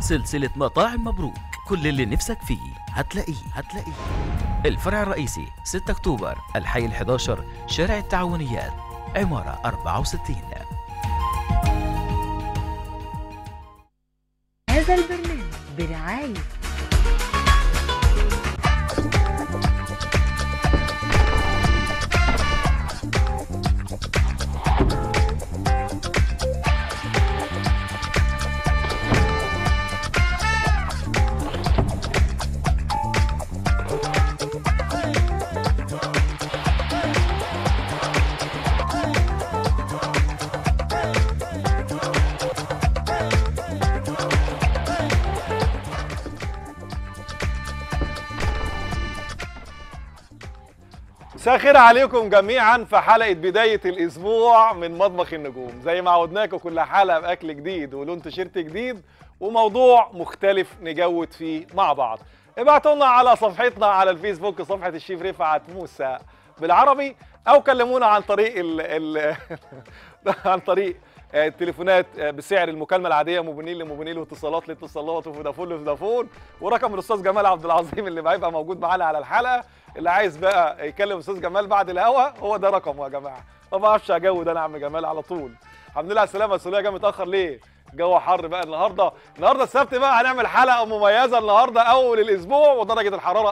سلسلة مطاعم مبروك كل اللي نفسك فيه هتلاقيه هتلاقيه الفرع الرئيسي 6 أكتوبر الحي ال11 شارع التعاونيات عمارة 64 هذا البرنامج برعاية مساء الخير عليكم جميعا في حلقه بدايه الاسبوع من مطبخ النجوم زي ما عودناكم كل حلقه باكل جديد ولون تيشيرت جديد وموضوع مختلف نجود فيه مع بعض ابعتوا لنا على صفحتنا على الفيسبوك صفحه الشيف رفعت موسى بالعربي او كلمونا عن طريق ال ال عن طريق آه، التليفونات آه، بسعر المكالمه العاديه موبينيل لموبينيل واتصالات لاتصالات وفودافون لفودافون ورقم الاستاذ جمال عبد العظيم اللي هيبقى موجود معانا على الحلقه اللي عايز بقى يكلم الاستاذ جمال بعد الهوا هو ده رقمه يا جماعه ما بعرفش اجود انا يا عم جمال على طول الحمد لله على السلامه السوليه جاي متاخر ليه الجو حر بقى النهارده النهارده السبت بقى هنعمل حلقه مميزه النهارده اول الاسبوع ودرجه الحراره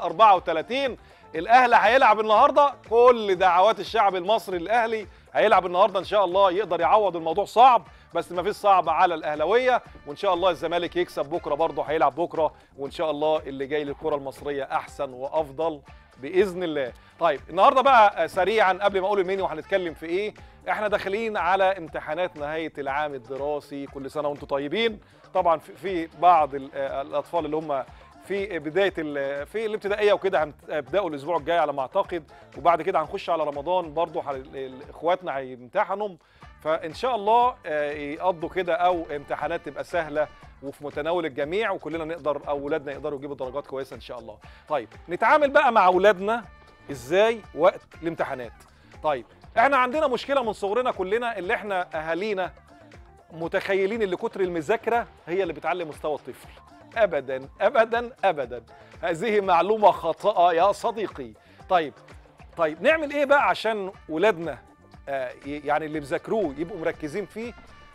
34 الاهلي هيلعب النهارده كل دعوات الشعب المصري الاهلي هيلعب النهارده ان شاء الله يقدر يعوض الموضوع صعب بس ما فيش صعب على الاهلاويه وان شاء الله الزمالك يكسب بكره برضه هيلعب بكره وان شاء الله اللي جاي للكره المصريه احسن وافضل باذن الله طيب النهارده بقى سريعا قبل ما اقول المنيو هنتكلم في ايه احنا داخلين على امتحانات نهايه العام الدراسي كل سنه وانتم طيبين طبعا في- في بعض ال- الاطفال اللي هم في بدايه ال- في الابتدائيه وكده هيبداوا الاسبوع الجاي على ما اعتقد وبعد كده هنخش على رمضان برضه ح- ال- ال- اخواتنا هيمتحنوا فان شاء الله آه، يقضوا كده او امتحانات تبقى سهله وفي متناول الجميع وكلنا نقدر او اولادنا يقدروا يجيبوا درجات كويسه ان شاء الله طيب نتعامل بقى مع اولادنا ازاي وقت الامتحانات طيب احنا عندنا مشكله من صغرنا كلنا اللي احنا اهالينا متخيلين ان كتر المذاكره هي اللي بتعلي مستوى الطفل ابدا ابدا ابدا هذه معلومه خاطئه يا صديقي طيب طيب نعمل ايه بقى عشان ولادنا آه ي- يعني اللي بيذاكروه يبقوا مركزين فيه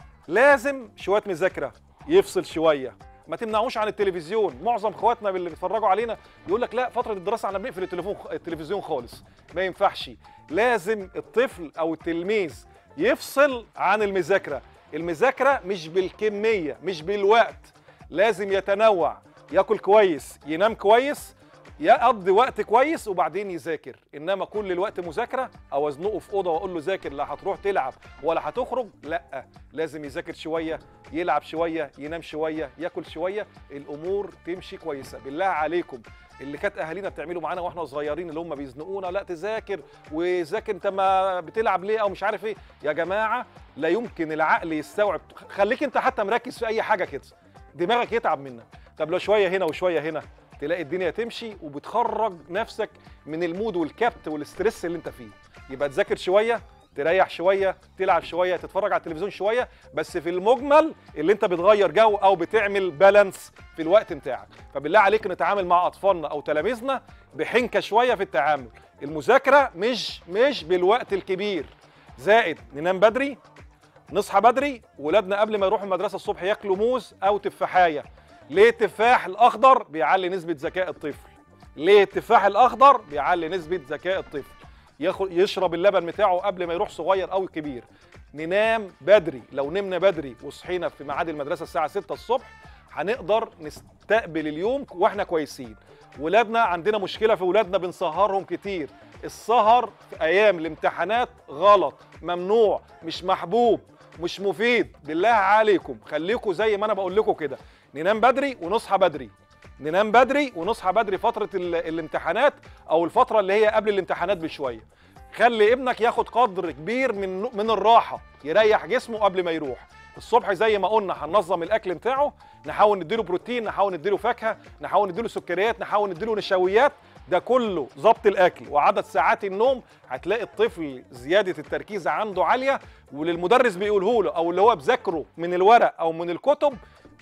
لازم شويه مذاكره يفصل شويه ما تمنعوش عن التلفزيون معظم اخواتنا اللي بيتفرجوا علينا يقول لك لا فتره الدراسه احنا بنقفل التليفون التلفزيون خالص ما ينفعش لازم الطفل او التلميذ يفصل عن المذاكره المذاكره مش بالكميه مش بالوقت لازم يتنوع ياكل كويس ينام كويس يقضي وقت كويس وبعدين يذاكر انما كل الوقت مذاكره او ازنقه في اوضه واقول له ذاكر لا هتروح تلعب ولا هتخرج لا لازم يذاكر شويه يلعب شويه ينام شويه ياكل شويه الامور تمشي كويسه بالله عليكم اللي كانت اهالينا بتعمله معانا واحنا صغيرين اللي هم بيزنقونا لا تذاكر وذاكر انت ما بتلعب ليه او مش عارف ايه يا جماعه لا يمكن العقل يستوعب خليك انت حتى مركز في اي حاجه كده دماغك يتعب منك طب لو شويه هنا وشويه هنا تلاقي الدنيا تمشي وبتخرج نفسك من المود والكبت والاسترس اللي انت فيه يبقى تذاكر شويه تريح شويه تلعب شويه تتفرج على التلفزيون شويه بس في المجمل اللي انت بتغير جو او بتعمل بالانس في الوقت بتاعك فبالله عليك نتعامل مع اطفالنا او تلاميذنا بحنكه شويه في التعامل المذاكره مش مش بالوقت الكبير زائد ننام بدري نصحى بدري ولادنا قبل ما يروحوا المدرسه الصبح ياكلوا موز او تفاحيه ليه التفاح الاخضر بيعلي نسبه ذكاء الطفل ليه التفاح الاخضر بيعلي نسبه ذكاء الطفل ياخد يشرب اللبن بتاعه قبل ما يروح صغير او كبير ننام بدري لو نمنا بدري وصحينا في ميعاد المدرسه الساعه 6 الصبح هنقدر نستقبل اليوم واحنا كويسين ولادنا عندنا مشكله في ولادنا بنسهرهم كتير السهر في ايام الامتحانات غلط ممنوع مش محبوب مش مفيد بالله عليكم خليكم زي ما انا بقول لكم كده ننام بدري ونصحى بدري ننام بدري ونصحى بدري فتره ال- الامتحانات او الفتره اللي هي قبل الامتحانات بشويه خلي ابنك ياخد قدر كبير من من الراحه يريح جسمه قبل ما يروح الصبح زي ما قلنا هننظم الاكل بتاعه نحاول نديله بروتين نحاول نديله فاكهه نحاول نديله سكريات نحاول نديله نشويات ده كله ظبط الاكل وعدد ساعات النوم هتلاقي الطفل زياده التركيز عنده عاليه وللمدرس بيقوله له او اللي هو بذاكره من الورق او من الكتب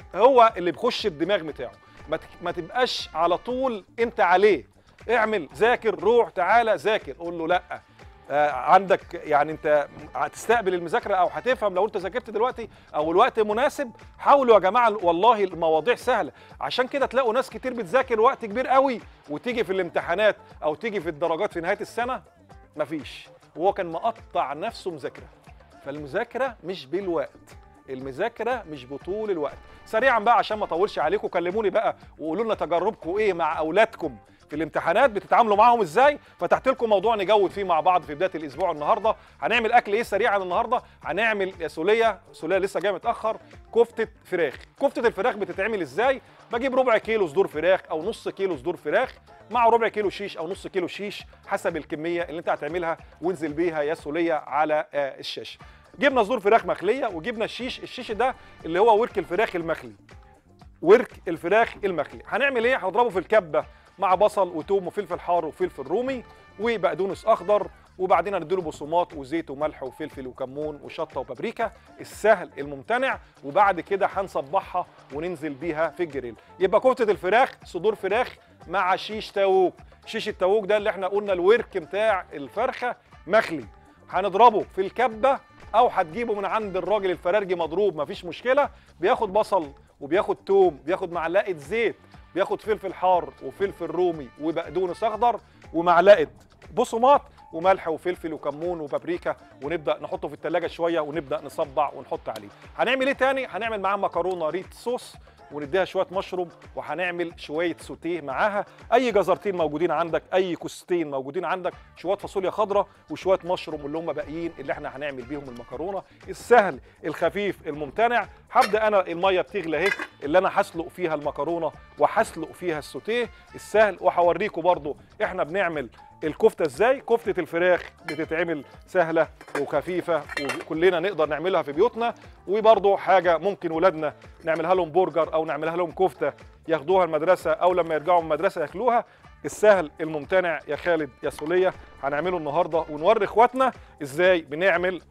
هو اللي بيخش الدماغ بتاعه ما ت- ما تبقاش على طول انت عليه اعمل ذاكر روح تعالى ذاكر قول له لا آه، عندك يعني انت هتستقبل المذاكره او هتفهم لو انت ذاكرت دلوقتي او الوقت مناسب حاولوا يا جماعه والله المواضيع سهله عشان كده تلاقوا ناس كتير بتذاكر وقت كبير قوي وتيجي في الامتحانات او تيجي في الدرجات في نهايه السنه مفيش وهو كان مقطع نفسه مذاكره فالمذاكره مش بالوقت المذاكره مش بطول الوقت سريعا بقى عشان ما اطولش عليكم كلموني بقى وقولوا لنا تجاربكم ايه مع اولادكم في الامتحانات بتتعاملوا معاهم ازاي فتحت لكم موضوع نجود فيه مع بعض في بدايه الاسبوع النهارده هنعمل اكل ايه سريعا النهارده هنعمل يا سوليه سوليه لسه جايه متاخر كفته فراخ كفته الفراخ بتتعمل ازاي بجيب ربع كيلو صدور فراخ او نص كيلو صدور فراخ مع ربع كيلو شيش او نص كيلو شيش حسب الكميه اللي انت هتعملها وانزل بيها يا سوليه على آه، الشاشه جبنا صدور فراخ مخليه وجبنا الشيش الشيش ده اللي هو ورك الفراخ المخلي ورك الفراخ المخلي هنعمل ايه هنضربه في الكبه مع بصل وتوم وفلفل حار وفلفل رومي وبقدونس اخضر وبعدين هنديله بصومات وزيت وملح وفلفل وكمون وشطه وبابريكا السهل الممتنع وبعد كده هنصبحها وننزل بيها في الجريل يبقى كفته الفراخ صدور فراخ مع شيش تاووك شيش التاووك ده اللي احنا قلنا الورك بتاع الفرخه مخلي هنضربه في الكبه او هتجيبه من عند الراجل الفرارجي مضروب مفيش مشكله بياخد بصل وبياخد توم بياخد معلقه زيت بياخد فلفل حار وفلفل رومي وبقدونس اخضر ومعلقه بصمات وملح وفلفل وكمون وبابريكا ونبدا نحطه في التلاجة شويه ونبدا نصبع ونحط عليه هنعمل ايه تاني هنعمل معاه مكرونه ريت صوص ونديها شويه مشروم وهنعمل شويه سوتيه معاها اي جزرتين موجودين عندك اي كوستين موجودين عندك شويه فاصوليا خضراء وشويه مشروم اللي هم باقيين اللي احنا هنعمل بيهم المكرونه السهل الخفيف الممتنع هبدا انا الميه بتغلي اهي اللي انا هسلق فيها المكرونه وهسلق فيها السوتيه السهل وهوريكم برضو احنا بنعمل الكفته ازاي كفته الفراخ بتتعمل سهله وخفيفه وكلنا نقدر نعملها في بيوتنا وبرضو حاجه ممكن ولادنا نعملها لهم برجر او نعملها لهم كفته ياخدوها المدرسه او لما يرجعوا من المدرسه ياكلوها السهل الممتنع يا خالد يا سوليه هنعمله النهارده ونوري اخواتنا ازاي بنعمل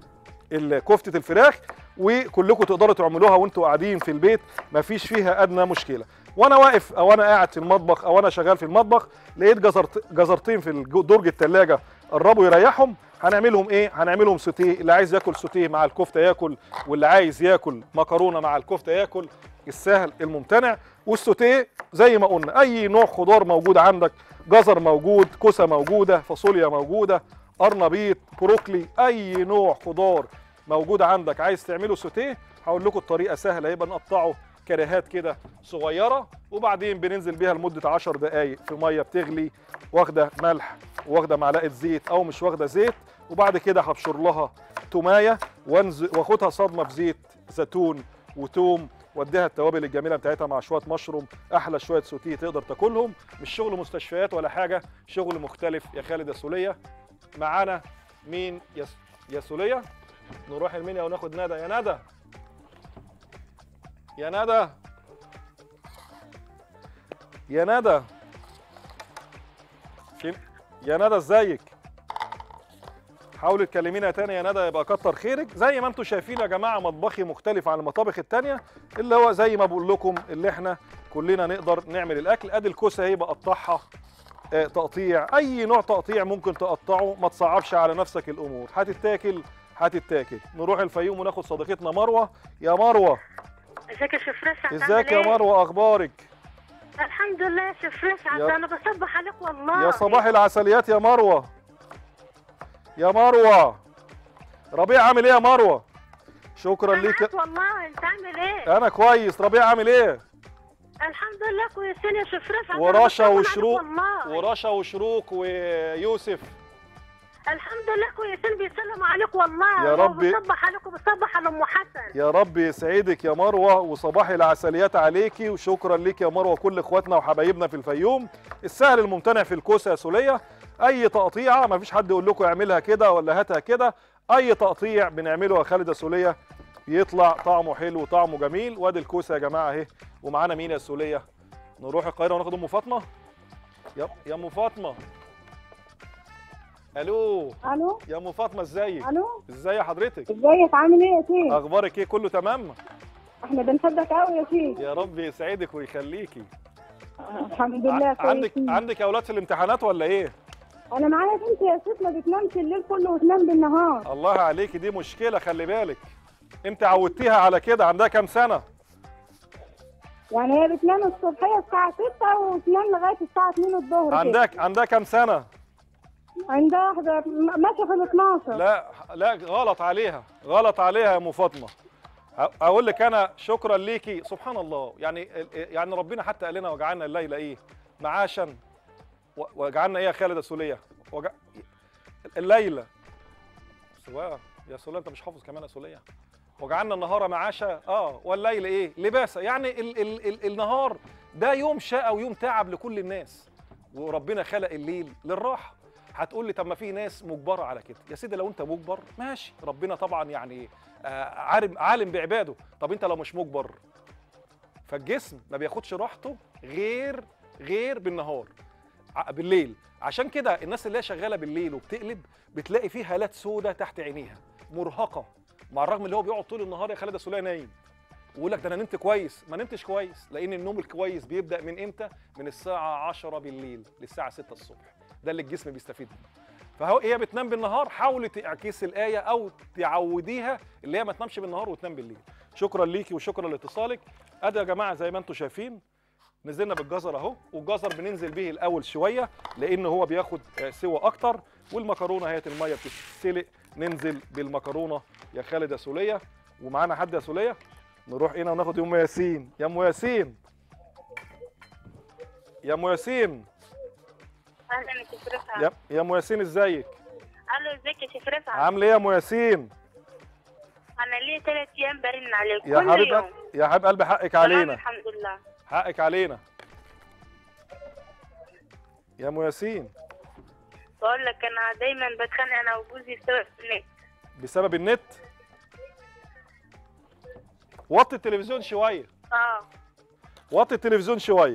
ال- كفته الفراخ وكلكم تقدروا تعملوها وانتوا قاعدين في البيت مفيش فيها ادنى مشكله وانا واقف او انا قاعد في المطبخ او انا شغال في المطبخ لقيت جزرت جزرتين في الج- درج الثلاجه قربوا يريحهم هنعملهم ايه هنعملهم سوتيه اللي عايز ياكل سوتيه مع الكفته ياكل واللي عايز ياكل مكرونه مع الكفته ياكل السهل الممتنع والسوتيه زي ما قلنا اي نوع خضار موجود عندك جزر موجود كوسه موجوده فاصوليا موجوده قرنبيط بروكلي اي نوع خضار موجود عندك عايز تعمله سوتيه هقول لكم الطريقه سهله يبقى نقطعه كريهات كده صغيره وبعدين بننزل بيها لمده 10 دقائق في ميه بتغلي واخده ملح واخده معلقه زيت او مش واخده زيت وبعد كده هبشر لها تومايه وانزل واخدها صدمه بزيت زيتون وتوم واديها التوابل الجميله بتاعتها مع شويه مشروم احلى شويه سوتيه تقدر تاكلهم مش شغل مستشفيات ولا حاجه شغل مختلف يا خالد يا سوليه معانا مين يا س- يا سوليه نروح المنيا وناخد ندى يا ندى يا ندى يا ندى فين يا ندى ازيك حاولي تكلمينا تاني يا ندى يبقى كتر خيرك زي ما انتم شايفين يا جماعه مطبخي مختلف عن المطابخ التانية اللي هو زي ما بقول لكم اللي احنا كلنا نقدر نعمل الاكل ادي الكوسه اهي بقطعها آه، تقطيع اي نوع تقطيع ممكن تقطعه ما تصعبش على نفسك الامور هتتاكل هتتاكل نروح الفيوم وناخد صديقتنا مروه يا مروه ازيك يا شيف رفعت ازيك يا مروه اخبارك الحمد لله يا شيف رفعت يا- انا بصبح عليك والله يا صباح العسليات يا مروه يا مروه ربيع عامل ايه يا مروه شكرا أنا ليك معاك والله انت عامل ايه انا كويس ربيع عامل ايه الحمد لله كويسين يا شيف رفعت أنا ورشا بصبح عليك وشروق والله ورشا وشروق ويوسف الحمد لله كويسين بيسلموا عليك والله يا ربي. بصبح عليك وبصبح على ام حسن يا رب يسعدك يا مروه وصباح العسليات عليكي وشكرا ليك يا مروه كل اخواتنا وحبايبنا في الفيوم السهل الممتنع في الكوسه يا سوليه اي تقطيعه ما فيش حد يقول لكم اعملها كده ولا هاتها كده اي تقطيع بنعمله يا خالد يا سوليه بيطلع طعمه حلو وطعمه جميل وادي الكوسه يا جماعه اهي ومعانا مين يا سوليه نروح القاهره وناخد ام فاطمه يا يا ام فاطمه الو الو يا ام فاطمه ازيك الو ازاي حضرتك ازيك عامل ايه يا سيف اخبارك ايه كله تمام احنا بنحبك قوي يا شيخ يا رب يسعدك ويخليكي الحمد لله ع- عندك كويسين. عندك اولاد في الامتحانات ولا ايه انا معايا بنت يا شيخ ما بتنامش الليل كله وتنام بالنهار الله عليكي دي مشكله خلي بالك انت عودتيها على كده عندها كام سنه يعني هي بتنام الصبحيه الساعه 6 وتنام لغايه الساعه 2 الظهر كده. عندها عندها كام سنه عندها واحده م- ماشيه في ال 12 لا لا غلط عليها غلط عليها يا ام فاطمه أ- اقول لك انا شكرا ليكي سبحان الله يعني يعني ربنا حتى قال لنا وجعلنا الليل ايه معاشا و- وجعلنا ايه يا خالد سوليه وجع... الليله سواء يا سوليه انت مش حافظ كمان يا سوليه وجعلنا النهار معاشا اه والليل ايه لباسا يعني ال ال ال النهار ده يوم شقى ويوم تعب لكل الناس وربنا خلق الليل للراحه هتقول لي طب ما في ناس مجبره على كده يا سيدي لو انت مجبر ماشي ربنا طبعا يعني آه عالم عالم بعباده طب انت لو مش مجبر فالجسم ما بياخدش راحته غير غير بالنهار ع- بالليل عشان كده الناس اللي هي شغاله بالليل وبتقلب بتلاقي فيه هالات سودة تحت عينيها مرهقه مع الرغم اللي هو بيقعد طول النهار يا خالد سوليه نايم ويقول لك ده انا نمت كويس ما نمتش كويس لان النوم الكويس بيبدا من امتى من الساعه 10 بالليل للساعه 6 الصبح ده اللي الجسم بيستفيد منه فهو هي بتنام بالنهار حاولي تعكسي الايه او تعوديها اللي هي ما تنامش بالنهار وتنام بالليل شكرا ليكي وشكرا لاتصالك ادي يا جماعه زي ما انتم شايفين نزلنا بالجزر اهو والجزر بننزل به الاول شويه لان هو بياخد آه، سوى اكتر والمكرونه اهي الميه بتتسلق ننزل بالمكرونه يا خالد يا سوليه ومعانا حد يا سوليه نروح هنا وناخد يا ام ياسين يا ام ياسين يا ام ياسين اهلا يا شيخ رفعت يا يا ام ياسين ازيك الو ازيك يا شيخ رفعت عامله ايه يا ام ياسين انا لي ثلاث ايام برن عليك يا كل حبيب يوم قلب- يا حبيب قلبي حقك تمام علينا الحمد لله حقك علينا يا ام ياسين بقول لك انا دايما بتخانق انا وجوزي بسبب النت بسبب النت وطي التلفزيون شويه اه وطي التلفزيون شويه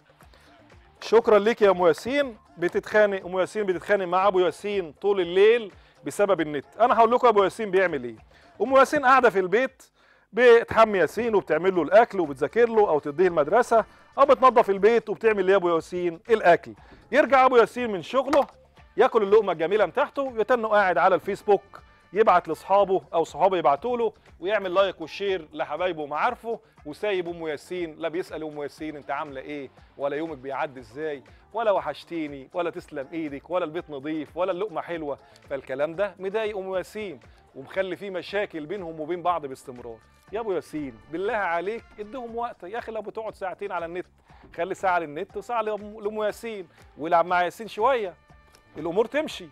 شكرا ليك يا ام ياسين بتتخانق ام ياسين بتتخانق مع ابو ياسين طول الليل بسبب النت انا هقول لكم ابو ياسين بيعمل ايه ام ياسين قاعده في البيت بتحمي ياسين وبتعمل له الاكل وبتذاكر له او تديه المدرسه او بتنظف البيت وبتعمل ليه ابو ياسين الاكل يرجع ابو ياسين من شغله ياكل اللقمه الجميله بتاعته يتنه قاعد على الفيسبوك يبعت لاصحابه او صحابه يبعتوا له ويعمل لايك وشير لحبايبه ومعارفه وسايب ام ياسين لا بيسال ام ياسين انت عامله ايه ولا يومك بيعدي ازاي ولا وحشتيني ولا تسلم ايدك ولا البيت نظيف ولا اللقمه حلوه فالكلام ده مضايق ام ياسين ومخلي فيه مشاكل بينهم وبين بعض باستمرار يا ابو ياسين بالله عليك اديهم وقت يا اخي لو بتقعد ساعتين على النت خلي ساعه للنت وساعه لأم- لام ياسين والعب مع ياسين شويه الامور تمشي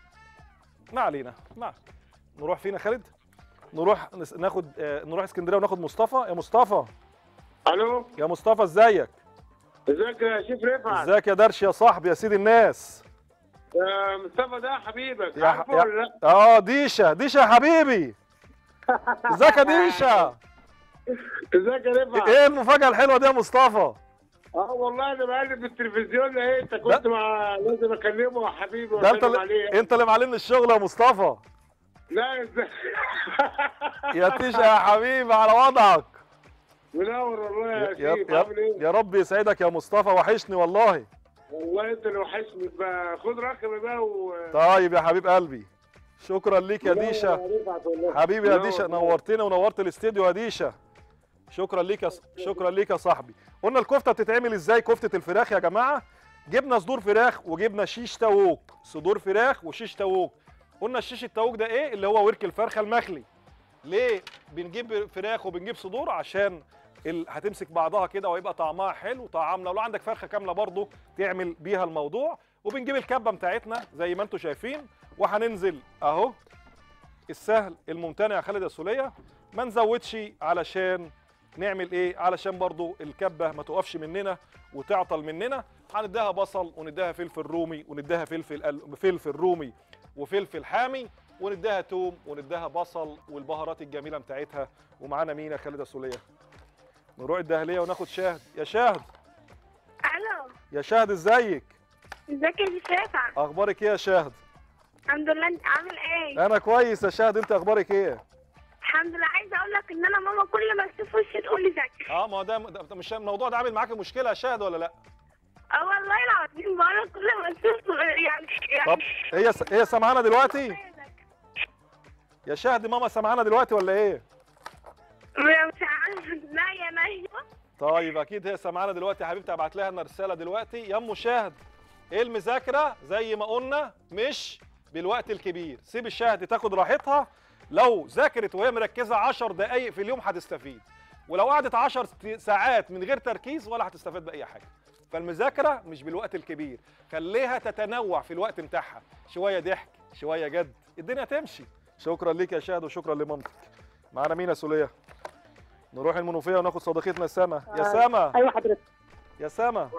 ما علينا ما نروح فينا خالد نروح نس- ناخد آه، نروح اسكندريه وناخد مصطفى يا مصطفى الو يا مصطفى ازيك ازيك يا شيف رفعت ازيك يا درش يا صاحبي يا سيد الناس آه، مصطفى ده حبيبك يا, عارفه يا ولا لا اه ديشه ديشه يا حبيبي ازيك يا ديشه ازيك يا رفعت ايه المفاجاه الحلوه دي يا مصطفى اه والله انا بقلب في التلفزيون اهي انت كنت مع لازم اكلمه يا حبيبي ده انت واسلم اللي عليه انت اللي معلمني الشغل يا مصطفى لا ازاي يا تيشه يا حبيبي على وضعك منور والله يا يا, شيف يا, عامل ايه يا رب يسعدك يا مصطفى وحشني والله والله انت اللي وحشني بقى خد رقمي بقى و طيب يا حبيب قلبي شكرا ليك يا منور ديشه رفعت والله. حبيبي يا منور ديشه والله. نورتنا ونورت الاستديو يا ديشه شكرا ليك يا ص- شكرا ليك يا صاحبي قلنا الكفته بتتعمل ازاي كفته الفراخ يا جماعه جبنا صدور فراخ وجبنا شيش تاووك صدور فراخ وشيش تاووك قلنا الشيش التاووك ده ايه اللي هو ورك الفرخه المخلي ليه بنجيب فراخ وبنجيب صدور عشان ال... هتمسك بعضها كده ويبقى طعمها حلو طعامنا ولو عندك فرخه كامله برضو تعمل بيها الموضوع وبنجيب الكبه بتاعتنا زي ما انتم شايفين وهننزل اهو السهل الممتنع يا خالد يا سوليه ما نزودش علشان نعمل ايه علشان برضو الكبه ما تقفش مننا وتعطل مننا هنديها بصل ونديها فلفل رومي ونديها فلفل ال- فلفل رومي وفلفل حامي ونديها توم ونديها بصل والبهارات الجميله بتاعتها ومعانا مين يا خالد يا سوليه نروح الدهليه وناخد شاهد يا شاهد الو يا شاهد ازيك ازيك يا شيخ رفعت اخبارك ايه يا شاهد الحمد لله انت عامل ايه انا كويس يا شاهد انت اخبارك ايه الحمد لله عايزه اقول لك ان انا ماما كل ما تشوف وشي تقول لي ذاكر اه ما هو ده ده- مش الموضوع ده عامل معاكي مشكله يا شاهد ولا لا اه والله العظيم بقول لك كل ما تشوف يعني طب يعني هي س... هي سامعانا دلوقتي يا شاهد ماما سامعانا دلوقتي ولا ايه مش عارفه لا يا نايمه طيب اكيد هي سامعانا دلوقتي يا حبيبتي ابعت لها انا رساله دلوقتي يا ام شاهد ايه المذاكره زي ما قلنا مش بالوقت الكبير سيب الشاهد تاخد راحتها لو ذاكرت وهي مركزه 10 دقائق في اليوم هتستفيد ولو قعدت 10 ساعات من غير تركيز ولا هتستفاد باي حاجه فالمذاكره مش بالوقت الكبير خليها تتنوع في الوقت بتاعها شويه ضحك شويه جد الدنيا تمشي شكرا ليك يا شاهد وشكرا لمامتك معانا مين يا سوليه نروح المنوفيه وناخد صديقتنا سما يا سما ايوه حضرتك يا سما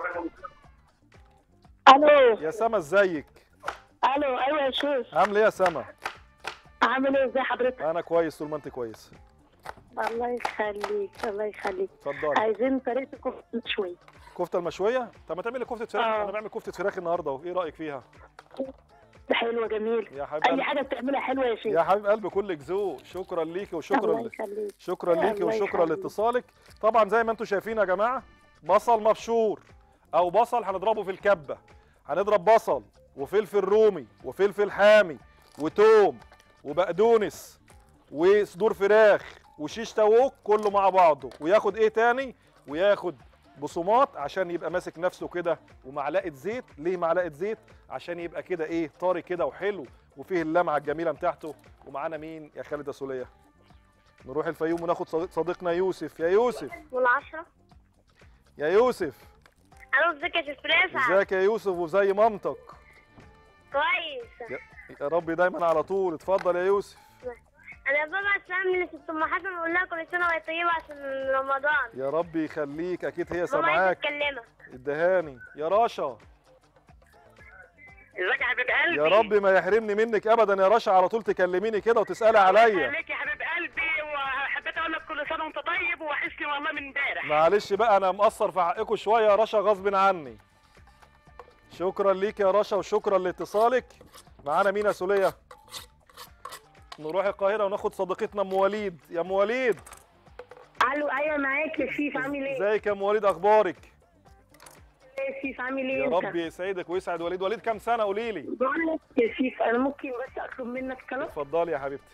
الو يا سما ازيك الو ايوه يا شيخ عامل ايه يا سما عامل ايه ازي حضرتك انا كويس طول ما انت كويس الله يخليك الله يخليك اتفضلي عايزين طريقه الكفته شوي كفته المشويه طب ما تعملي كفته فراخ آه. انا بعمل كفته فراخ النهارده وايه رايك فيها حلوه جميل يا حبيب اي قلبي حاجه بتعملها حلوه يا شيخ يا حبيب قلبي كلك ذوق شكرا ليكي وشكرا الله ل... يخليك شكرا ليكي الله وشكرا يخليك. لاتصالك طبعا زي ما انتم شايفين يا جماعه بصل مبشور او بصل هنضربه في الكبه هنضرب بصل وفلفل رومي وفلفل حامي وتوم وبقدونس وصدور فراخ وشيش تاووك كله مع بعضه وياخد ايه تاني وياخد بصمات عشان يبقى ماسك نفسه كده ومعلقه زيت ليه معلقه زيت عشان يبقى كده ايه طري كده وحلو وفيه اللمعه الجميله بتاعته ومعانا مين يا خالد يا سوليه نروح الفيوم وناخد صديق- صديقنا يوسف يا يوسف والعشرة يا يوسف الو ازيك يا شيخ فريسة ازيك يا يوسف وزي مامتك كويس يا, يا رب دايما على طول اتفضل يا يوسف انا بابا سلام لست ام حسن بقول لها كل سنه وهي طيبه عشان رمضان يا رب يخليك اكيد هي ماما عايزه سامعاك اتكلمك ادهاني يا رشا ازيك يا حبيب قلبي يا رب ما يحرمني منك ابدا يا رشا على طول تكلميني كده وتسالي عليا عليك يا حبيب قلبي وحبيت اقول لك كل سنه وانت طيب ووحشني والله من امبارح معلش بقى انا مقصر في حقكم شويه يا رشا غصب عني شكرا ليك يا رشا وشكرا لاتصالك معانا مين يا سوليه نروح القاهره وناخد صديقتنا ام وليد يا ام وليد الو ايوه معاك يا شيف عامل ايه ازيك يا ام وليد اخبارك يا شيف عامل ايه يا انت؟ رب يسعدك ويسعد وليد وليد كام سنه قولي لي بقول لك يا شيف انا ممكن بس اطلب منك طلب اتفضلي يا حبيبتي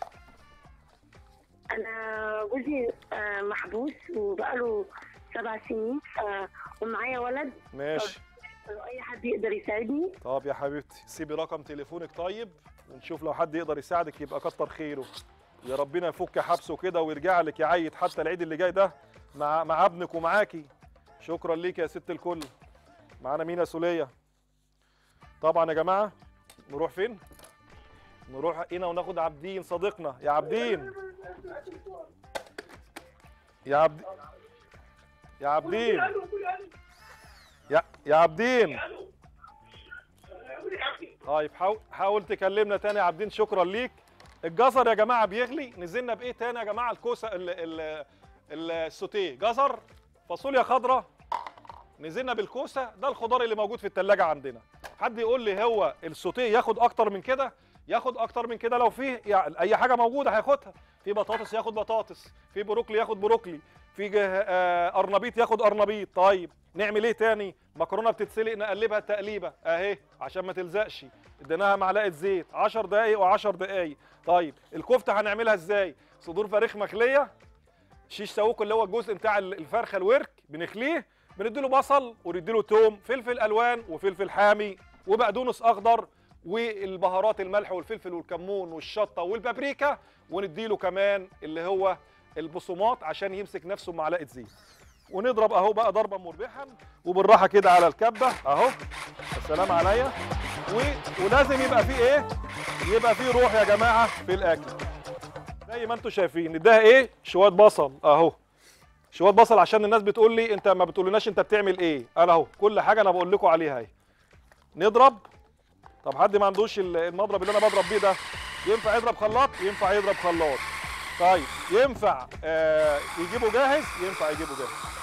انا جوزي آه، محبوس وبقاله سبع سنين آه، ومعايا ولد ماشي لو اي حد يقدر يساعدني طب يا حبيبتي سيبي رقم تليفونك طيب ونشوف لو حد يقدر يساعدك يبقى كتر خيره يا ربنا يفك حبسه كده ويرجع لك يعيد حتى العيد اللي جاي ده مع مع ابنك ومعاكي شكرا ليك يا ست الكل معانا مين يا سوليه طبعا يا جماعه نروح فين نروح هنا وناخد عابدين صديقنا يا عابدين يا عبد يا عابدين يا يا عابدين طيب حاول حاول تكلمنا تاني يا عابدين شكرا ليك الجزر يا جماعه بيغلي نزلنا بايه تاني يا جماعه الكوسه ال ال ال- السوتيه جزر فاصوليا خضراء نزلنا بالكوسه ده الخضار اللي موجود في التلاجة عندنا حد يقول لي هو السوتيه ياخد اكتر من كده ياخد اكتر من كده لو فيه يعني اي حاجه موجوده هياخدها في بطاطس ياخد بطاطس في بروكلي ياخد بروكلي في جه- آه، قرنبيط ياخد قرنبيط طيب نعمل ايه تاني مكرونه بتتسلق نقلبها تقليبه اهي عشان ما تلزقش اديناها معلقه زيت 10 دقايق و10 دقايق طيب الكفته هنعملها ازاي صدور فراخ مخليه شيش ساووك اللي هو الجزء بتاع ال- الفرخه الورك بنخليه بنديله بصل ونديله توم فلفل الوان وفلفل حامي وبقدونس اخضر والبهارات الملح والفلفل والكمون والشطه والبابريكا ونديله كمان اللي هو البصمات عشان يمسك نفسه بمعلقه زيت ونضرب اهو بقى ضربا مربحا وبالراحه كده على الكبه اهو السلام عليا و... ولازم يبقى فيه ايه يبقى فيه روح يا جماعه في الاكل زي ما انتم شايفين نديها ايه شويه بصل اهو شويه بصل عشان الناس بتقول لي انت ما بتقولناش انت بتعمل ايه انا اهو كل حاجه انا بقول لكم عليها اهي نضرب طب حد ما عندوش ال- المضرب اللي انا بضرب بيه ده ينفع يضرب خلاط ينفع يضرب خلاط طيب ينفع آه يجيبه جاهز ينفع يجيبه جاهز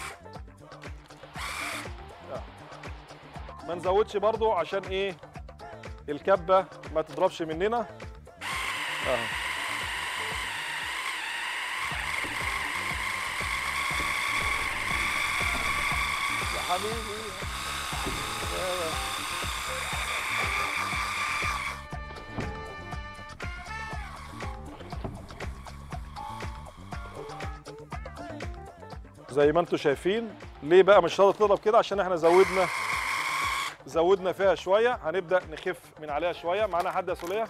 آه. ما نزودش برضو عشان ايه الكبه ما تضربش مننا اهو حبيبي يلا. زي ما انتم شايفين ليه بقى مش راضيه تضرب كده عشان احنا زودنا زودنا فيها شويه هنبدا نخف من عليها شويه معانا حد يا سوليه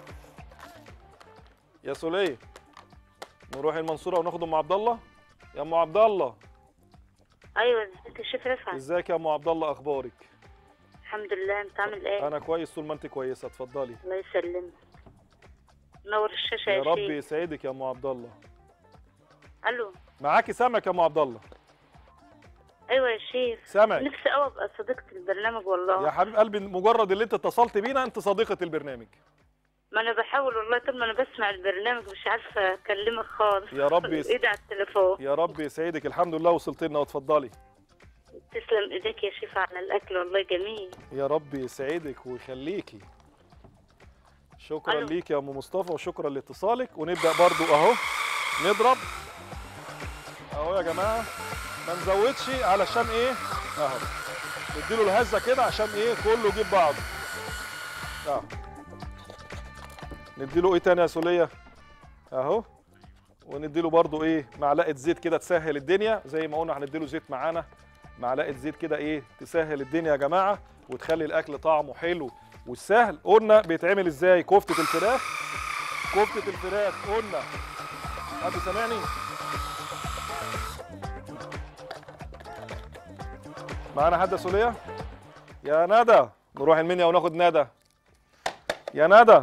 يا سوليه نروح المنصوره وناخد ام عبد الله يا ام عبد الله ايوه ازيك يا شيف رفعت ازيك يا ام عبد الله اخبارك الحمد لله انت عامل ايه انا كويس طول ما انت كويسه اتفضلي الله يسلمك نور الشاشه يا, يا رب شيخ يسعدك يا ام عبد الله الو معاكي سمك يا ام عبد الله ايوه يا شيخ سمك نفسي قوي ابقى صديقة البرنامج والله يا حبيب قلبي مجرد اللي انت اتصلت بينا انت صديقه البرنامج ما انا بحاول والله طول ما انا بسمع البرنامج مش عارفه اكلمك خالص يا رب يس- ايدي على التليفون يا رب يسعدك الحمد لله وصلت لنا واتفضلي تسلم ايديك يا شيف على الاكل والله جميل يا رب يسعدك ويخليكي شكرا ألو. ليك يا ام مصطفى وشكرا لاتصالك ونبدا برضو اهو نضرب اهو يا جماعه ما نزودش علشان ايه اهو نديله الهزه كده عشان ايه كله يجيب بعضه اهو نديله ايه تاني يا سوليه اهو ونديله برضو ايه معلقه زيت كده تسهل الدنيا زي ما قلنا هنديله زيت معانا معلقه زيت كده ايه تسهل الدنيا يا جماعه وتخلي الاكل طعمه حلو والسهل قلنا بيتعمل ازاي كفته الفراخ كفته الفراخ قلنا حد سامعني معانا حد يا سوليه يا ندى نروح المنيا وناخد ندى يا ندى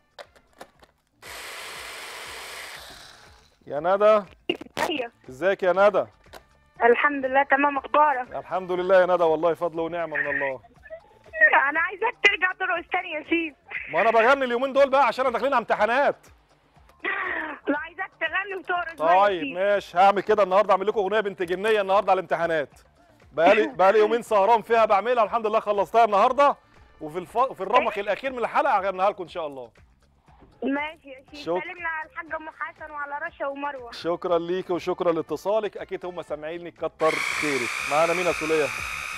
يا ندى ايوه ازيك يا ندى الحمد لله تمام اخبارك الحمد لله يا ندى والله فضل ونعمه من الله انا عايزاك ترجع ترقص تاني يا شيف ما انا بغني اليومين دول بقى عشان انا داخلين على امتحانات انا عايزاك تغني وترقص بقى يا طيب شيف. ماشي هعمل كده النهارده اعمل لكم اغنيه بنت جنيه النهارده على الامتحانات بقالي بقالي يومين سهران فيها بعملها الحمد لله خلصتها النهارده وفي الف... في الرمق الاخير من الحلقه هغنيها لكم ان شاء الله ماشي يا شيف شكرا. سلمنا على الحاجه ام حسن وعلى رشا ومروه شكرا ليك وشكرا لاتصالك اكيد هم سامعيني كتر خيرك معانا مين يا سوليه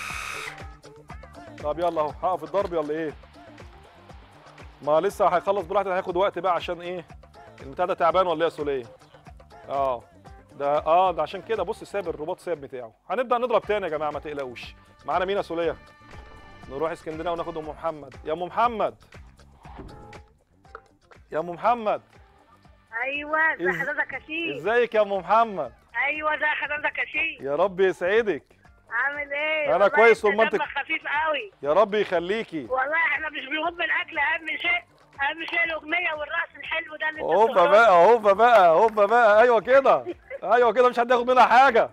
طب يلا اهو هقف الضرب يلا ايه ما لسه هيخلص براحته هياخد وقت بقى عشان ايه البتاع ده تعبان ولا ايه يا سوليه اه ده اه ده عشان كده بص ساب الرباط ساب بتاعه هنبدا نضرب تاني يا جماعه ما تقلقوش معانا مين يا سوليه نروح اسكندريه وناخد ام محمد يا ام محمد يا ام محمد ايوه ازي إز- حضرتك يا شيف ازيك يا ام محمد ايوه ازي حضرتك يا شيف يا رب يسعدك عامل ايه أنا والله كويس أنت وما أنت- دمك خفيف قوي يا رب يخليكي والله احنا مش بنموت من الاكل اهم شيء اهم شيء الاغنيه والرقص الحلو ده اللي انت هوبا بتقوله. بقى هوبا بقى هوبا بقى ايوه كده ايوه كده مش هتاخد منها حاجه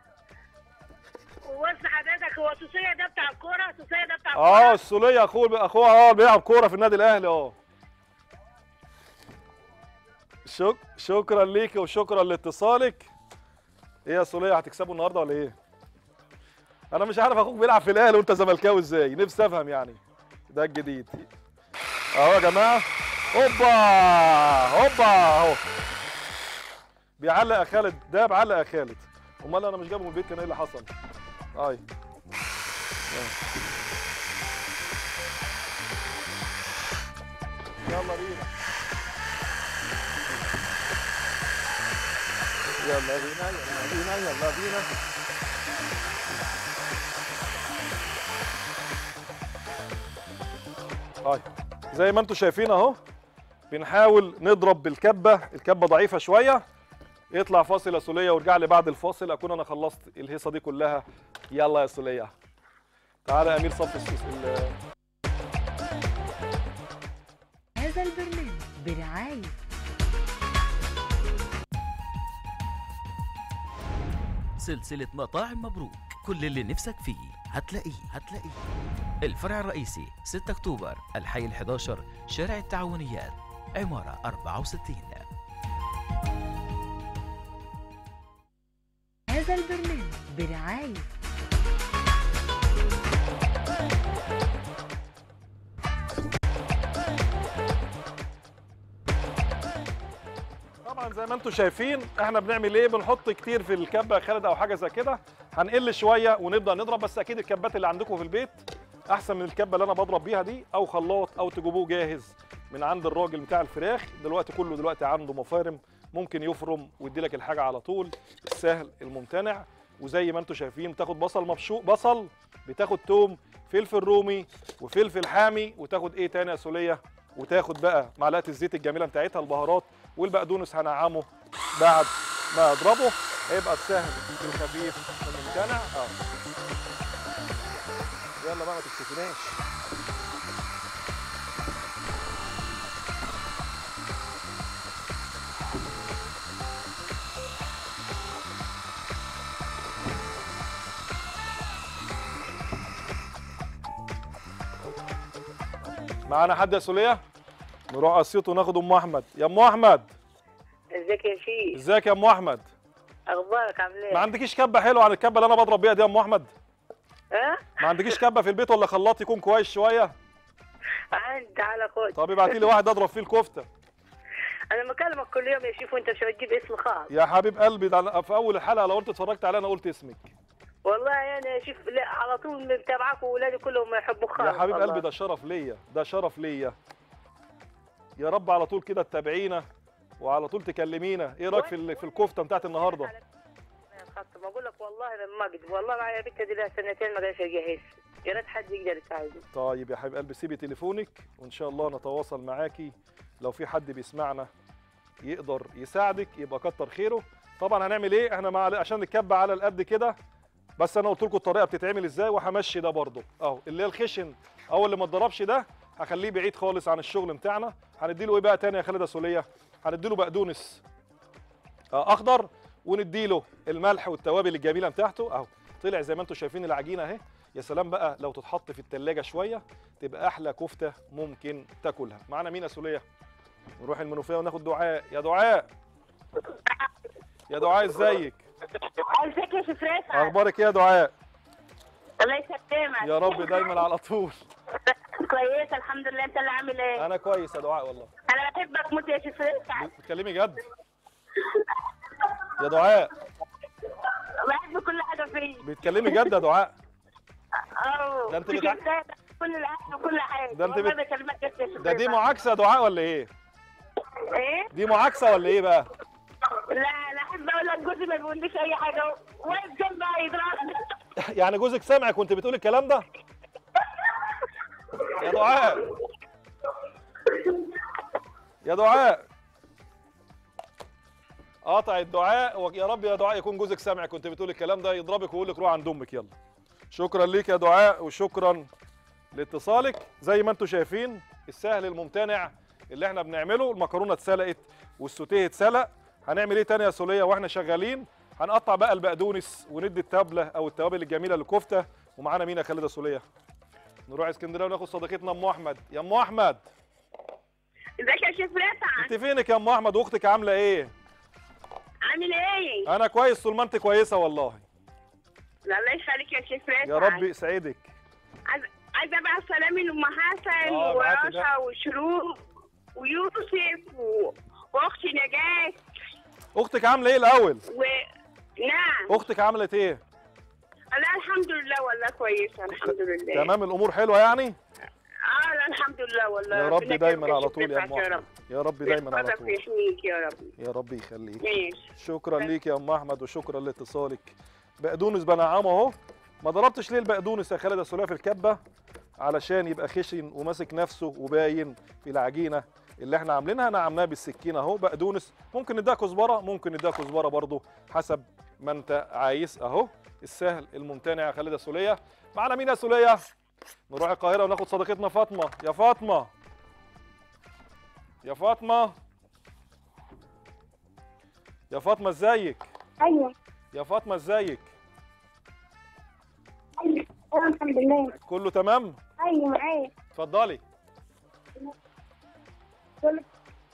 وبص حضرتك هو سوسيه ده بتاع الكوره سوسيه ده بتاع اه الكوره السوليه اخوه اخوها اه بيلعب كوره في النادي الاهلي اه شك... شكرا ليكي وشكرا لاتصالك ايه يا سوليه هتكسبوا النهارده ولا ايه انا مش عارف اخوك بيلعب في الاهلي وانت زملكاوي ازاي نفسي افهم يعني ده الجديد اهو يا جماعه هوبا هوبا اهو بيعلق يا خالد ده بعلق يا خالد امال انا مش جايبه من البيت كان ايه اللي حصل اي يلا بينا يلا بينا يلا بينا يلا بينا طيب زي ما انتم شايفين اهو بنحاول نضرب بالكبه الكبه ضعيفه شويه يطلع فاصل يا سوليه وارجع لي بعد الفاصل اكون انا خلصت الهيصه دي كلها يلا يا سوليه تعالى يا امير صف السوس ال- هذا البرنامج برعاية سلسلة مطاعم مبروك كل اللي نفسك فيه هتلاقيه هتلاقيه الفرع الرئيسي 6 أكتوبر الحي ال11 شارع التعاونيات عمارة 64 هذا البرنامج برعاية طبعا زي ما انتم شايفين احنا بنعمل ايه بنحط كتير في الكبه يا خالد او حاجه زي كده هنقل شويه ونبدا نضرب بس اكيد الكبات اللي عندكم في البيت احسن من الكبه اللي انا بضرب بيها دي او خلاط او تجيبوه جاهز من عند الراجل بتاع الفراخ دلوقتي كله دلوقتي عنده مفارم ممكن يفرم ويدي لك الحاجه على طول السهل الممتنع وزي ما انتم شايفين بتاخد بصل مبشوق بصل بتاخد توم فلفل رومي وفلفل حامي وتاخد ايه تاني يا سوليه وتاخد بقى معلقه الزيت الجميله بتاعتها البهارات والبقدونس هنعمه بعد ما اضربه هيبقى السهل الخفيف الممتنع اه يلا بقى ما تكتفيناش معانا حد يا سوليه نروح اسيوط وناخد ام احمد يا ام احمد ازيك يا شيخ ازيك يا ام احمد اخبارك عامل ما ايه عندكيش كبه حلوه عن الكبه اللي انا بضرب بيها دي يا ام احمد ها ما عندكيش كبه في البيت ولا خلاط يكون كويس شويه عندي تعالى خد طب ابعتي لي واحد اضرب فيه الكفته انا بكلمك كل يوم يا شيخ وانت مش هتجيب اسم خاص يا حبيب قلبي ده أنا في اول الحلقه لو انت اتفرجت عليها انا قلت اسمك والله انا يا شيخ لا على طول متابعك واولادي كلهم يحبوا خالص يا حبيب والله. قلبي ده شرف ليا ده شرف ليا يا رب على طول كده تتابعينا وعلى طول تكلمينا ايه رايك في ال- في الكفته بتاعت النهارده خط بقول لك والله لما اقدر والله معايا بنت دي لها سنتين ما قدرتش اجهز يا ريت حد يقدر يساعدني طيب يا حبيب قلبي سيبي تليفونك وان شاء الله نتواصل معاكي لو في حد بيسمعنا يقدر يساعدك يبقى كتر خيره طبعا هنعمل ايه احنا مع عشان نكب على القد كده بس انا قلت لكم الطريقه بتتعمل ازاي وهمشي ده برضه اهو اللي هي الخشن او اللي ما اتضربش ده هخليه بعيد خالص عن الشغل بتاعنا هنديله ايه بقى تاني يا خالد يا سوليه هنديله بقدونس آه، اخضر ونديله الملح والتوابل الجميله بتاعته اهو طلع زي ما انتم شايفين العجينه اهي يا سلام بقى لو تتحط في التلاجة شويه تبقى احلى كفته ممكن تاكلها معانا مين يا سوليه نروح المنوفيه وناخد دعاء يا دعاء يا دعاء ازيك ازيك يا شفريت اخبارك ايه يا دعاء الله يسلمك يا رب دايما على طول كويسه الحمد لله انت اللي عامل ايه انا كويس يا دعاء والله انا بحبك موت يا شفريت بتكلمي جد يا دعاء بحب كل حاجه فيك بتكلمي جد يا دعاء اه ده انت في بتع- كده كل الاكل وكل حاجه ده انت والله بت- بكلمك جد يا شفريت ده دي معاكسه يا دعاء ولا ايه ايه دي معاكسه ولا ايه بقى لا لا احب اقول لك جوزي ما بيقوليش اي حاجه واقف جنبي يضربني يعني جوزك سامعك وانت بتقول الكلام ده يا دعاء يا دعاء قطع الدعاء ويا رب يا دعاء يكون جوزك سامعك وانت بتقول الكلام ده يضربك ويقول لك روح عند امك يلا شكرا ليك يا دعاء وشكرا لاتصالك زي ما انتم شايفين السهل الممتنع اللي احنا بنعمله المكرونه اتسلقت والسوتيه اتسلق هنعمل ايه تاني يا سوليه واحنا شغالين هنقطع بقى البقدونس وندي التابله او التوابل الجميله للكفته ومعانا مين يا خالد يا سوليه نروح اسكندريه وناخد صديقتنا ام احمد يا ام احمد ازيك يا شفريت انت فينك يا ام احمد واختك عامله ايه عامل ايه انا كويس طول ما انت كويسه والله لا الله يخليك يا شفريت يا رب يسعدك عايز- عايزه بقى سلامي لام حسن آه، ابعتي ورشا بقى. وشروق ويوسف و... واختي نجاة اختك عامله ايه الاول و نعم اختك عملت ايه لا الحمد لله والله كويسه الحمد لله تمام الامور حلوه يعني اه لا الحمد لله والله يا رب ربنا دايما يكرمك على طول يا ام ويشفيك احمد يا رب دايما على يحفظك طول ويحميك يا رب يا رب يخليك ماشي شكرا ليك يا ام احمد وشكرا لاتصالك بقدونس بنعمه اهو ما ضربتش ليه البقدونس يا خالد يا سوليه في الكبه علشان يبقى خشن وماسك نفسه وباين في العجينه اللي احنا عاملينها نعمناها بالسكينه اهو بقدونس ممكن نديها كزبره ممكن نديها كزبره برضه حسب ما انت عايز اهو السهل الممتنع يا خالد يا سوليه معانا مين يا سوليه نروح القاهره وناخد صديقتنا فاطمه يا فاطمه يا فاطمه يا فاطمه ازيك ايوه يا فاطمه ازيك ايوه أيوة، الحمد لله كله تمام ايوه معايا اتفضلي كل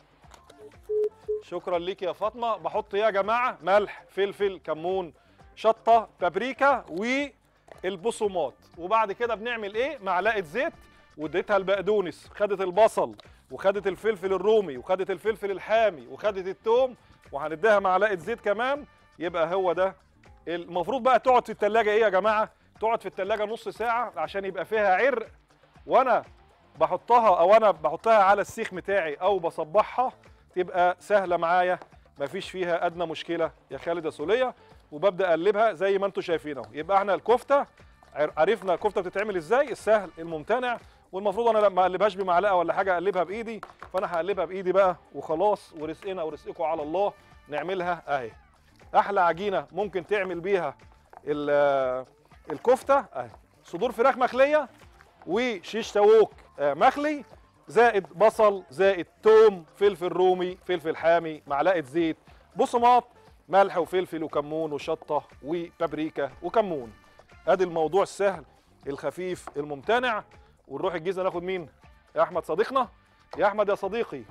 شكرا ليك يا فاطمه بحط ايه يا جماعه ملح فلفل كمون شطه بابريكا والبصومات وبعد كده بنعمل ايه معلقه زيت واديتها البقدونس خدت البصل وخدت الفلفل الرومي وخدت الفلفل الحامي وخدت التوم وهنديها معلقه زيت كمان يبقى هو ده المفروض بقى تقعد في التلاجة ايه يا جماعه تقعد في التلاجة نص ساعه عشان يبقى فيها عرق وانا بحطها او انا بحطها على السيخ بتاعي او بصبحها تبقى سهله معايا مفيش فيها ادنى مشكله يا خالد يا سوليه وببدا اقلبها زي ما انتم شايفين اهو يبقى احنا الكفته عر- عرفنا الكفته بتتعمل ازاي السهل الممتنع والمفروض انا ما اقلبهاش بمعلقه ولا حاجه اقلبها بايدي فانا هقلبها بايدي بقى وخلاص ورزقنا ورزقكم على الله نعملها اهي احلى عجينه ممكن تعمل بيها ال- الكفته اهي صدور فراخ مخليه وشيش تاووك آه، مخلي زائد بصل زائد توم فلفل رومي فلفل حامي معلقه زيت بصمات ملح وفلفل وكمون وشطه وبابريكا وكمون ادي الموضوع السهل الخفيف الممتنع ونروح الجيزه ناخد مين يا احمد صديقنا يا احمد يا صديقي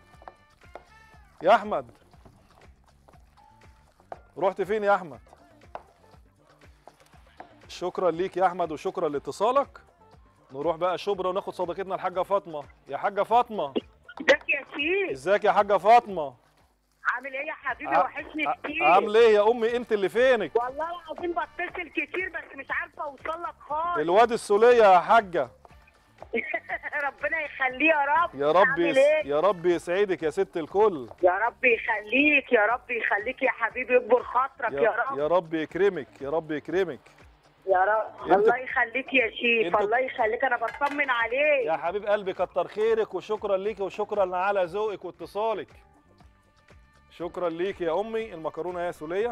يا احمد رحت فين يا احمد شكرا ليك يا احمد وشكرا لاتصالك نروح بقى شبرا وناخد صديقتنا الحاجه فاطمه يا حاجه فاطمه ازيك يا شيخ ازيك يا حاجه فاطمه عامل ايه يا حبيبي ع- وحشني ع- كتير عامل ايه يا امي انت اللي فينك والله العظيم بتصل كتير بس مش عارفه اوصل لك خالص الواد السوليه يا حاجه ربنا يخليه يا رب يا رب عامل يس... ايه يا رب يسعدك يا ست الكل يا رب يخليك يا رب يخليك يا حبيبي يكبر خاطرك يا, يا, رب يا رب يكرمك يا رب يكرمك يا رب انتوا- الله يخليك يا شيف انتوا- الله يخليك انا بطمن عليك يا حبيب قلبي كتر خيرك وشكرا ليك وشكرا على ذوقك واتصالك شكرا ليك يا امي المكرونه يا سوليه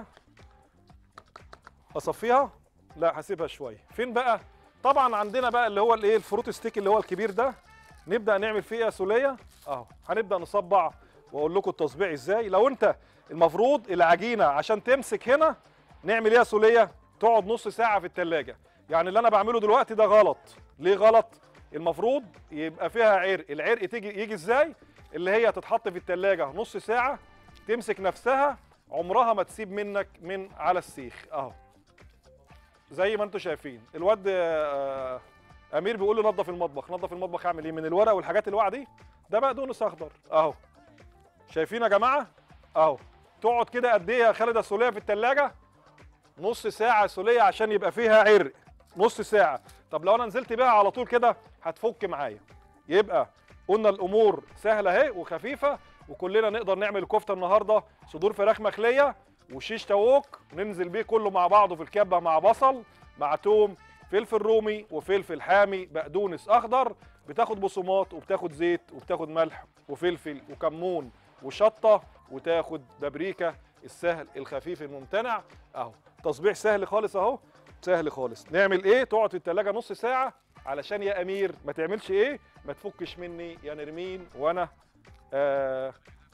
اصفيها لا هسيبها شويه فين بقى طبعا عندنا بقى اللي هو الايه الفروت ستيك اللي هو الكبير ده نبدا نعمل فيه إيه يا سوليه اهو هنبدا نصبع واقول لكم التصبيع ازاي لو انت المفروض العجينه عشان تمسك هنا نعمل ايه يا سوليه تقعد نص ساعه في التلاجة يعني اللي انا بعمله دلوقتي ده غلط ليه غلط المفروض يبقى فيها عرق العرق تيجي يجي ازاي اللي هي تتحط في التلاجة نص ساعه تمسك نفسها عمرها ما تسيب منك من على السيخ اهو زي ما انتم شايفين الواد آه، امير بيقول لي نظف المطبخ نظف المطبخ اعمل ايه من الورق والحاجات الواقعه دي ده بقدونس اخضر اهو شايفين يا جماعه اهو تقعد كده قد ايه يا خالد السوليه في التلاجة نص ساعه سوليه عشان يبقى فيها عرق نص ساعه طب لو انا نزلت بيها على طول كده هتفك معايا يبقى قلنا الامور سهله اهي وخفيفه وكلنا نقدر نعمل كفته النهارده صدور فراخ مخليه وشيش تاووك ننزل بيه كله مع بعضه في الكبه مع بصل مع توم فلفل رومي وفلفل حامي بقدونس اخضر بتاخد بصمات وبتاخد زيت وبتاخد ملح وفلفل وكمون وشطه وتاخد بابريكا السهل الخفيف الممتنع اهو تصبيح سهل خالص اهو سهل خالص نعمل ايه تقعد في التلاجة نص ساعه علشان يا امير ما تعملش ايه ما تفكش مني يا نرمين وانا آه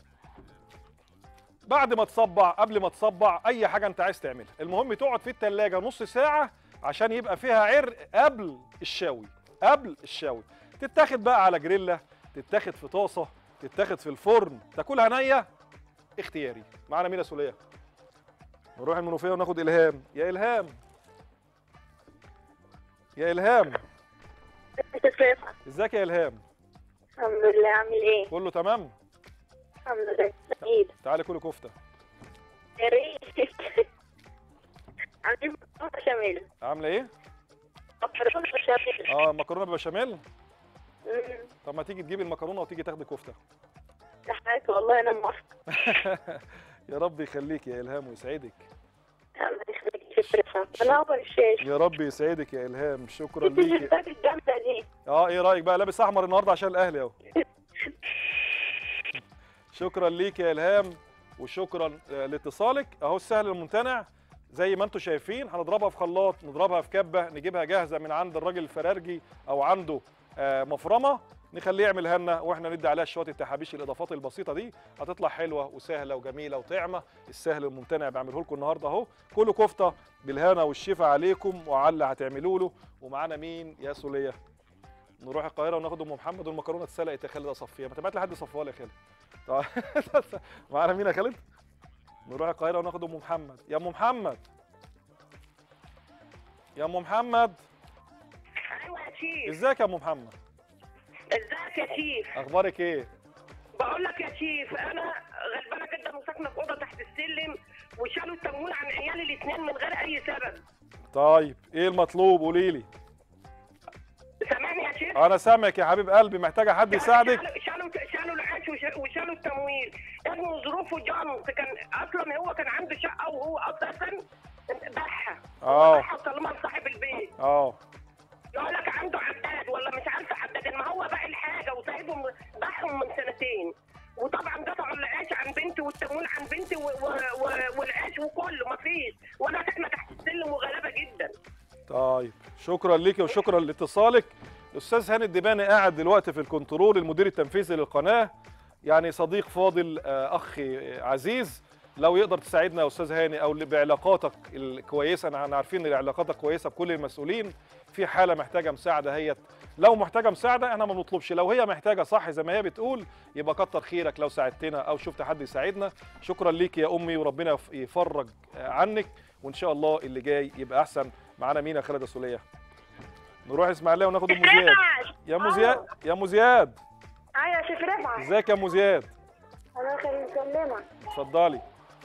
بعد ما تصبع قبل ما تصبع اي حاجه انت عايز تعملها المهم تقعد في التلاجة نص ساعه عشان يبقى فيها عرق قبل الشوي قبل الشوي تتاخد بقى على جريلا تتاخد في طاسه تتاخد في الفرن تاكلها نيه اختياري معانا مين يا سوليه نروح المنوفيه وناخد الهام يا الهام يا الهام ازيك يا الهام الحمد لله عامل ايه؟ كله تمام الحمد لله سعيد تعالي كلي كفته يا ريت عاملين مكرونه بشاميل عامله ايه مكرونه بشاميل اه مكرونه بشاميل أمم، طب ما تيجي تجيبي المكرونه وتيجي تاخدي كفته ده حياتي والله انا موافقه يا رب يخليك يا الهام ويسعدك الله يخليك شكرا انا اول الشاشه يا رب يسعدك يا الهام شكرا انت ليكي الجلباب الجامده دي اه ايه رايك بقى لابس احمر النهارده عشان الاهلي اهو شكرا ليك يا الهام وشكرا آه، لاتصالك اهو السهل الممتنع زي ما انتم شايفين هنضربها في خلاط نضربها في كبه نجيبها جاهزه من عند الراجل الفرارجي او عنده آه، مفرمه نخليه يعملها لنا واحنا ندي عليها شويه التحابيش الاضافات البسيطه دي هتطلع حلوه وسهله وجميله وطعمه السهل الممتنع بعمله لكم النهارده اهو كله كفته بالهنا والشفا عليكم وعلى اللي هتعملوا له ومعانا مين يا سوليه نروح القاهره وناخد ام محمد والمكرونه اتسلقت يا خالد اصفيها ما تبعت لي حد يصفيها لي يا خالد طيب. معانا مين يا خالد نروح القاهره وناخد ام محمد يا ام محمد يا ام محمد ايوه يا شيف ازيك يا ام محمد ازيك يا شيف اخبارك ايه بقول لك يا شيف انا غلبانه جدا وساكنه في اوضه تحت السلم وشالوا التموين عن عيالي الاثنين من غير اي سبب طيب ايه المطلوب قولي لي سامعني يا شيخ انا سامعك يا حبيب قلبي محتاجه حد يساعدك شالوا شالوا شالوا العيش وش- وشالوا التمويل ابنه ظروفه جنط كان اصلا هو كان عنده شقه وهو اساسا باعها اه باعها وسلمها لصاحب البيت اه يقول لك عنده حداد ولا مش عارفه حداد ما هو باقي الحاجه وسايبهم باعهم من سنتين وطبعا قطعوا العيش عن بنتي والتموين عن بنتي و... و... و... والعيش وكله ما فيش وانا ساكنه تحت السلم وغلابه جدا طيب شكرا ليكي وشكرا لاتصالك الاستاذ هاني الدباني قاعد دلوقتي في الكنترول المدير التنفيذي للقناه يعني صديق فاضل آه، اخ عزيز لو يقدر تساعدنا يا استاذ هاني او اللي بعلاقاتك الكويسه احنا عارفين ان علاقاتك كويسه بكل المسؤولين في حاله محتاجه مساعده هي لو محتاجه مساعده احنا ما بنطلبش لو هي محتاجه صح زي ما هي بتقول يبقى كتر خيرك لو ساعدتنا او شفت حد يساعدنا شكرا ليك يا امي وربنا يف- يفرج آه، عنك وان شاء الله اللي جاي يبقى احسن معانا مين يا خالد سوليه نروح اسماعيليه وناخد ام زياد يا ام زياد يا ام زياد ايوه يا شيخ رفعت ازيك يا ام زياد انا خير مسلمه اتفضلي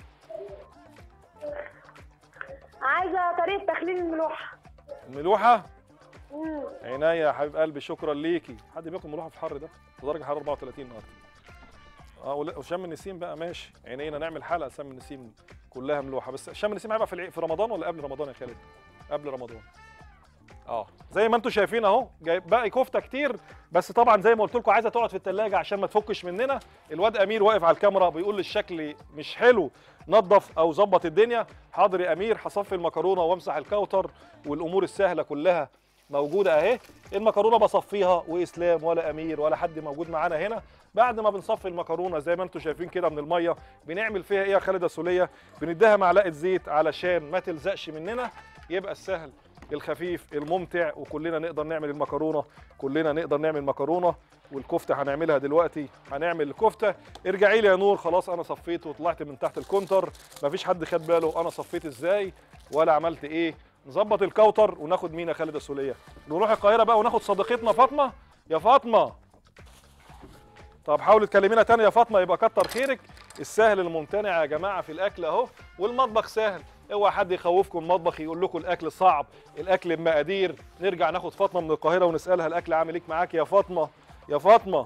عايزه طريقه تخليل الملوحه الملوحه عينيا يا حبيب قلبي شكرا ليكي حد بياكل ملوحه في الحر ده درجه حراره 34 النهارده اه ولا- وشم النسيم بقى ماشي عينينا نعمل حلقه شم النسيم كلها ملوحه بس شم النسيم هيبقى في العي- في رمضان ولا قبل رمضان يا خالد قبل رمضان اه زي ما انتم شايفين اهو جاي باقي كفته كتير بس طبعا زي ما قلت لكم عايزه تقعد في الثلاجه عشان ما تفكش مننا الواد امير واقف على الكاميرا بيقول لي الشكل مش حلو نظف او ظبط الدنيا حاضر يا امير هصفي المكرونه وامسح الكاوتر والامور السهله كلها موجوده اهي المكرونه بصفيها واسلام ولا امير ولا حد موجود معانا هنا بعد ما بنصفي المكرونه زي ما انتم شايفين كده من الميه بنعمل فيها ايه يا خالد السوليه بنديها معلقه زيت علشان ما تلزقش مننا يبقى السهل الخفيف الممتع وكلنا نقدر نعمل المكرونه كلنا نقدر نعمل مكرونه والكفته هنعملها دلوقتي هنعمل الكفته ارجعي لي يا نور خلاص انا صفيت وطلعت من تحت الكونتر مفيش حد خد باله انا صفيت ازاي ولا عملت ايه نظبط الكوتر وناخد مين يا خالد السوليه نروح القاهره بقى وناخد صديقتنا فاطمه يا فاطمه طب حاولي تكلمينا تاني يا فاطمه يبقى كتر خيرك السهل الممتنع يا جماعه في الاكل اهو والمطبخ سهل اوعى حد يخوفكم المطبخ يقول لكم الاكل صعب الاكل بمقادير نرجع ناخد فاطمه من القاهره ونسالها الاكل عامل ايه معاك يا فاطمه يا فاطمه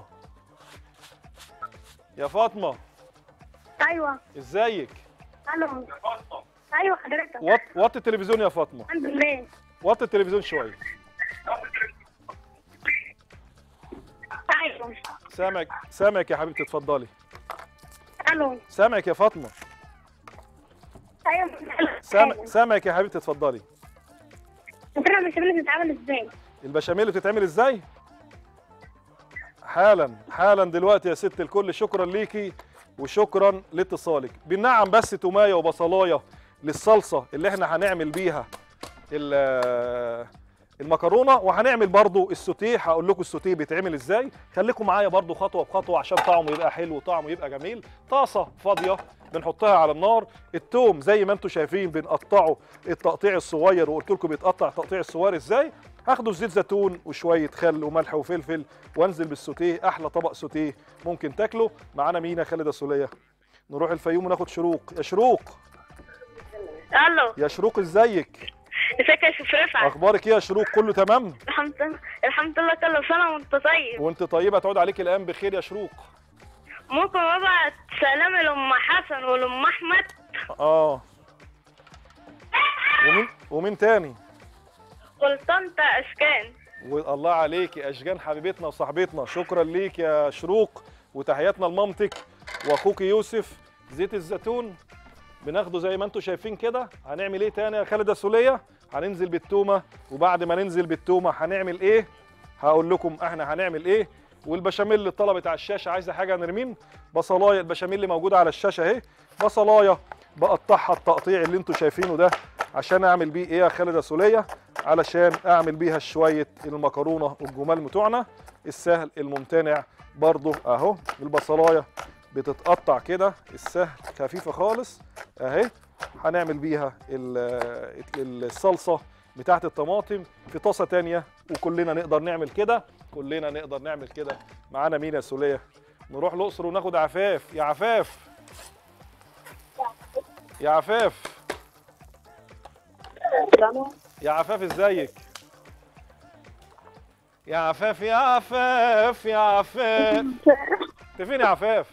يا فاطمه ايوه ازيك الو ايوه حضرتك وط وطي التلفزيون يا فاطمه الحمد لله وطي التلفزيون شويه ايوه سامعك سامعك يا حبيبتي اتفضلي الو سامعك يا فاطمه ايوه سامع سامعك يا حبيبتي اتفضلي الفكره مش عارفه بتتعمل ازاي البشاميل بتتعمل ازاي حالا حالا دلوقتي يا ست الكل شكرا ليكي وشكرا لاتصالك بنعم بس تومايه وبصلايه للصلصه اللي احنا هنعمل بيها ال- المكرونه وهنعمل برضو السوتيه هقول لكم السوتيه بيتعمل ازاي خليكم معايا برضو خطوه بخطوه عشان طعمه يبقى حلو وطعمه يبقى جميل طاسه فاضيه بنحطها على النار التوم زي ما انتم شايفين بنقطعه التقطيع الصغير وقلت لكم بيتقطع التقطيع الصغير ازاي هاخده زيت زيتون وشويه خل وملح وفلفل وانزل بالسوتيه احلى طبق سوتيه ممكن تاكله معانا مين يا خالد السوليه نروح الفيوم وناخد شروق يا شروق الو يا شروق ازيك ازيك يا شيخ رفعت اخبارك ايه يا شروق كله تمام الحمد لله الحمد لله كل سنه وانت طيب وانت طيبه تعود عليك الايام بخير يا شروق ممكن ابعت سلامي لام حسن ولام احمد اه ومين ومين تاني والطنطا اشكان والله عليك يا اشجان حبيبتنا وصاحبتنا شكرا ليك يا شروق وتحياتنا لمامتك واخوك يوسف زيت الزيتون بناخده زي ما انتم شايفين كده هنعمل ايه تاني يا خالد السوليه هننزل بالتومه وبعد ما ننزل بالتومه هنعمل ايه هقول لكم احنا هنعمل ايه والبشاميل اللي طلبت على الشاشه عايزه حاجه يا نرمين بصلايه البشاميل اللي موجوده على الشاشه اهي بصلايه بقطعها التقطيع اللي انتم شايفينه ده عشان اعمل بيه ايه يا خالد السوليه علشان اعمل بيها شويه المكرونه والجمال بتوعنا السهل الممتنع برضو اهو البصلايه بتتقطع كده السهل خفيفه خالص اهي هنعمل بيها ال- ال- الصلصه بتاعت الطماطم في طاسه تانية وكلنا نقدر نعمل كده كلنا نقدر نعمل كده معانا مين يا سوليه نروح الاقصر وناخد عفاف يا عفاف يا عفاف يا عفاف ازيك يا عفاف يا عفاف يا عفاف انت فين يا عفاف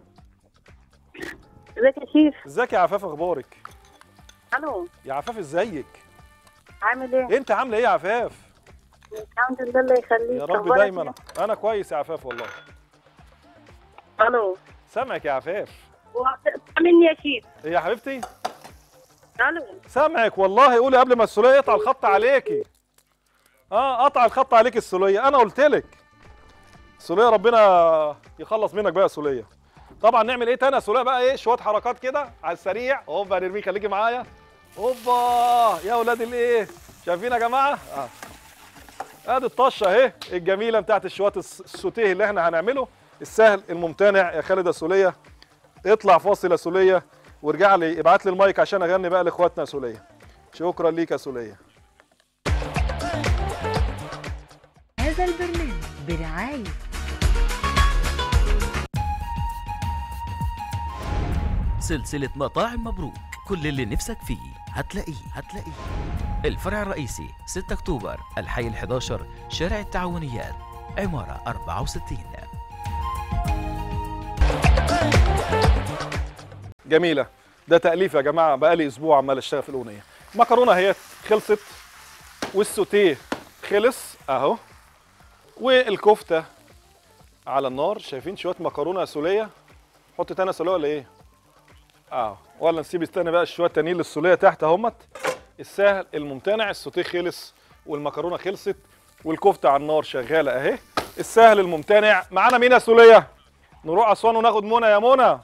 ازيك يا شيف ازيك يا عفاف اخبارك الو يا عفاف ازيك عامل ايه انت عامله ايه يا عفاف الحمد لله الله يخليك يا رب أخبارك دايما انا كويس يا عفاف والله إيه؟ الو سامعك يا عفاف مني يا شيف ايه يا حبيبتي الو سامعك والله قولي قبل ما السوليه يقطع الخط عليكي اه قطع الخط عليك السوليه انا قلت لك سوليه ربنا يخلص منك بقى يا سوليه طبعا نعمل ايه تاني يا سوليه بقى ايه شويه حركات كده على السريع هوبا نرميه خليكي معايا هوبا يا اولاد الايه شايفين يا جماعه اه ادي الطشه اهي الجميله بتاعت الشوات الس- السوتيه اللي احنا هنعمله السهل الممتنع يا خالد يا سوليه اطلع فاصل يا سوليه وارجع لي ابعت لي المايك عشان اغني بقى لاخواتنا يا سوليه شكرا ليك يا سوليه هذا البرنامج برعاية سلسلة مطاعم مبروك كل اللي نفسك فيه هتلاقيه هتلاقيه الفرع الرئيسي 6 أكتوبر الحي ال 11 شارع التعاونيات عمارة 64 جميله ده تاليف يا جماعه بقالي اسبوع عمال اشتغل في الاغنيه المكرونه هي خلصت والسوتيه خلص اهو والكفته على النار شايفين شويه مكرونه سوليه حط تاني سوليه ولا ايه اه ولا نسيب استنى بقى شويه تانيين للسوليه تحت اهمت السهل الممتنع السوتيه خلص والمكرونه خلصت والكفته على النار شغاله اهي السهل الممتنع معانا مين يا سوليه نروح اسوان وناخد منى يا منى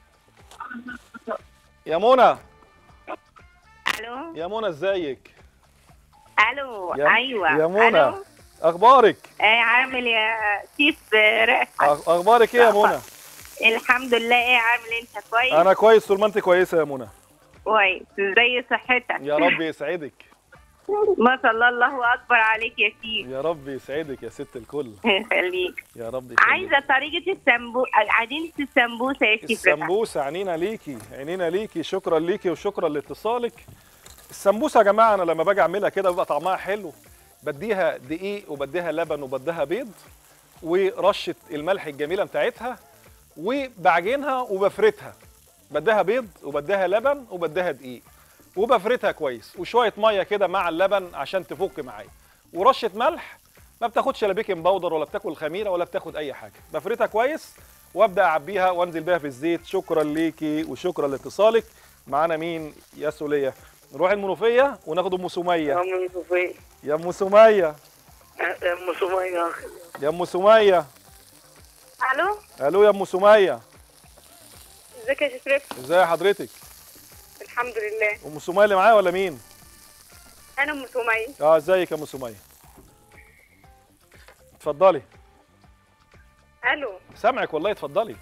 يا منى الو يا منى ازيك الو يا- ايوه يا منى ألو؟ اخبارك ايه عامل يا شيف رأفت أخ- اخبارك ايه يا منى الحمد لله ايه عامل انت كويس انا كويس طول ما انت كويسه يا منى كويس زي صحتك يا رب يسعدك ما شاء الله الله اكبر عليك يا شيف يا رب يسعدك يا ست الكل خليك يا رب يخليك. عايزه طريقه السمبو عجينه السمبوسه يا شيف رفعت. السمبوسه عنينا ليكي عنينا ليكي شكرا ليكي وشكرا لاتصالك السمبوسه يا جماعه انا لما باجي اعملها كده بيبقى طعمها حلو بديها دقيق وبديها لبن وبديها بيض ورشه الملح الجميله بتاعتها وبعجنها وبفردها بديها بيض وبديها لبن وبديها دقيق وبفردها كويس وشويه ميه كده مع اللبن عشان تفك معايا ورشه ملح ما بتاخدش لا بيكنج باودر ولا بتاكل خميره ولا بتاخد اي حاجه بفردها كويس وابدا اعبيها وانزل بيها في الزيت شكرا ليكي وشكرا لاتصالك معانا مين يا سوليه نروح المنوفيه وناخد ام سميه ام صفيه يا ام سميه ام سميه يا ام سميه الو الو يا ام سميه ازيك يا شيف رفعت؟ ازي حضرتك الحمد لله ام سميه اللي معايا ولا مين انا ام سميه اه ازيك يا ام سميه اتفضلي الو سامعك والله اتفضلي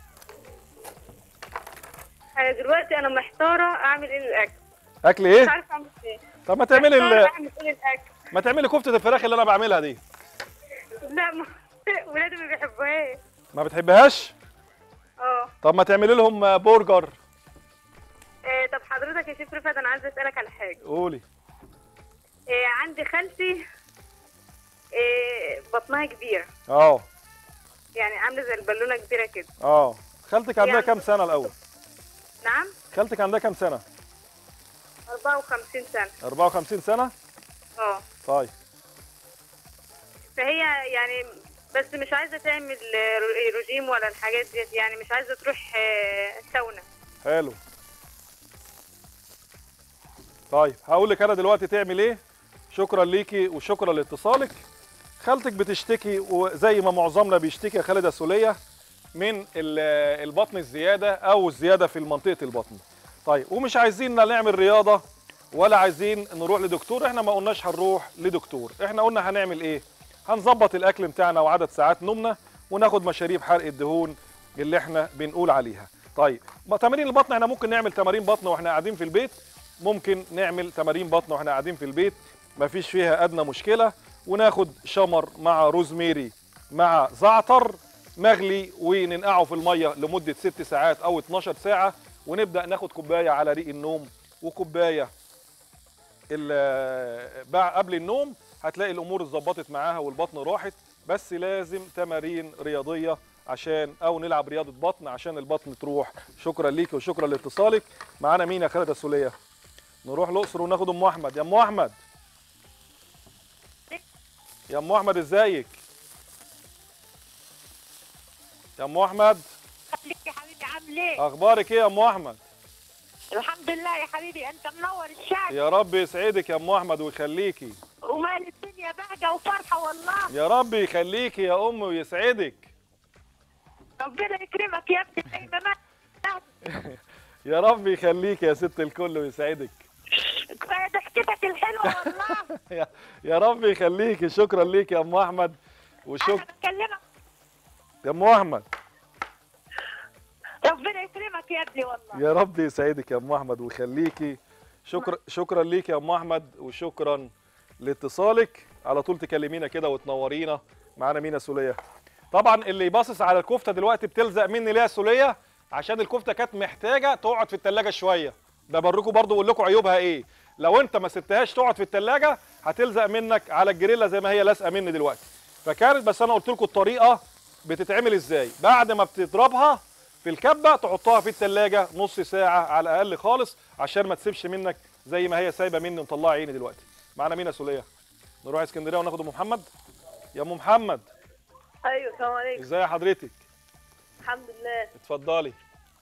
انا دلوقتي انا محتاره اعمل ايه للاكل اكل مش ايه عارفه اعمل ايه طب ما تعملي محتارة ال... اعمل ايه للاكل ما تعملي كفته الفراخ اللي انا بعملها دي لا ما ولادي ما بيحبوهاش ما بتحبهاش اه طب ما تعملي لهم برجر إيه، طب حضرتك يا شيف رفعت انا عايزه اسالك على حاجه قولي إيه عندي خالتي إيه بطنها كبيره اه يعني عامله زي البالونه كبيره كده اه خالتك عندها يعني- كام سنه الاول نعم خالتك عندها كام سنه 54 سنه 54 سنه اه طيب فهي يعني بس مش عايزه تعمل رو- رجيم ولا الحاجات ديت يعني مش عايزه تروح آه، ساونا حلو طيب هقول لك انا دلوقتي تعمل ايه شكرا ليكي وشكرا لاتصالك خالتك بتشتكي وزي ما معظمنا بيشتكي يا خالد سوليه من ال- البطن الزياده او الزياده في منطقه البطن طيب ومش عايزين لا نعمل رياضه ولا عايزين نروح لدكتور احنا ما قلناش هنروح لدكتور احنا قلنا هنعمل ايه هنظبط الاكل بتاعنا وعدد ساعات نومنا وناخد مشاريب حرق الدهون اللي احنا بنقول عليها طيب ما تمارين البطن احنا ممكن نعمل تمارين بطن واحنا قاعدين في البيت ممكن نعمل تمارين بطن واحنا قاعدين في البيت مفيش فيها ادنى مشكله وناخد شمر مع روزميري مع زعتر مغلي وننقعه في الميه لمده 6 ساعات او 12 ساعه ونبدا ناخد كوبايه على ريق النوم وكوبايه ال- بع- قبل النوم هتلاقي الامور اتظبطت معاها والبطن راحت بس لازم تمارين رياضيه عشان او نلعب رياضه بطن عشان البطن تروح شكرا ليك وشكرا لاتصالك معانا مين يا خالد السوليه نروح الاقصر وناخد ام احمد يا ام احمد يا ام احمد ازيك يا ام احمد خليك يا حبيبي عامل ايه؟ اخبارك ايه يا ام احمد الحمد لله يا حبيبي انت منور الشعب يا رب يسعدك يا ام احمد ويخليكي ومال الدنيا بهجه وفرحه والله يا رب يخليكي يا ام ويسعدك ربنا يكرمك يا ابني زي ما مات يا رب يخليكي يا ست الكل ويسعدك كفايه ضحكتك الحلوه والله يا, يا رب يخليكي شكرا ليك يا ام احمد انا وشكرا بكلمك يا ام احمد ربنا يكرمك يا ابني والله يا رب يسعدك يا ام احمد ويخليكي شكرا شكرا ليك يا ام احمد وشكرا لاتصالك على طول تكلمينا كده وتنورينا معانا مينا سوليه طبعا اللي يباصص على الكفته دلوقتي بتلزق مني ليها سوليه عشان الكفته كانت محتاجه تقعد في التلاجة شويه ده بريكم برضو اقول لكم عيوبها ايه لو انت ما سبتهاش تقعد في التلاجة هتلزق منك على الجريلا زي ما هي لازقه مني دلوقتي فكانت بس انا قلت لكم الطريقه بتتعمل ازاي بعد ما بتضربها في الكبه تحطها في التلاجة نص ساعه على الاقل خالص عشان ما تسيبش منك زي ما هي سايبه مني ومطلعه عيني دلوقتي معانا مين يا سوليه نروح اسكندريه وناخد ام محمد يا ام محمد ايوه السلام عليكم ازاي حضرتك الحمد لله اتفضلي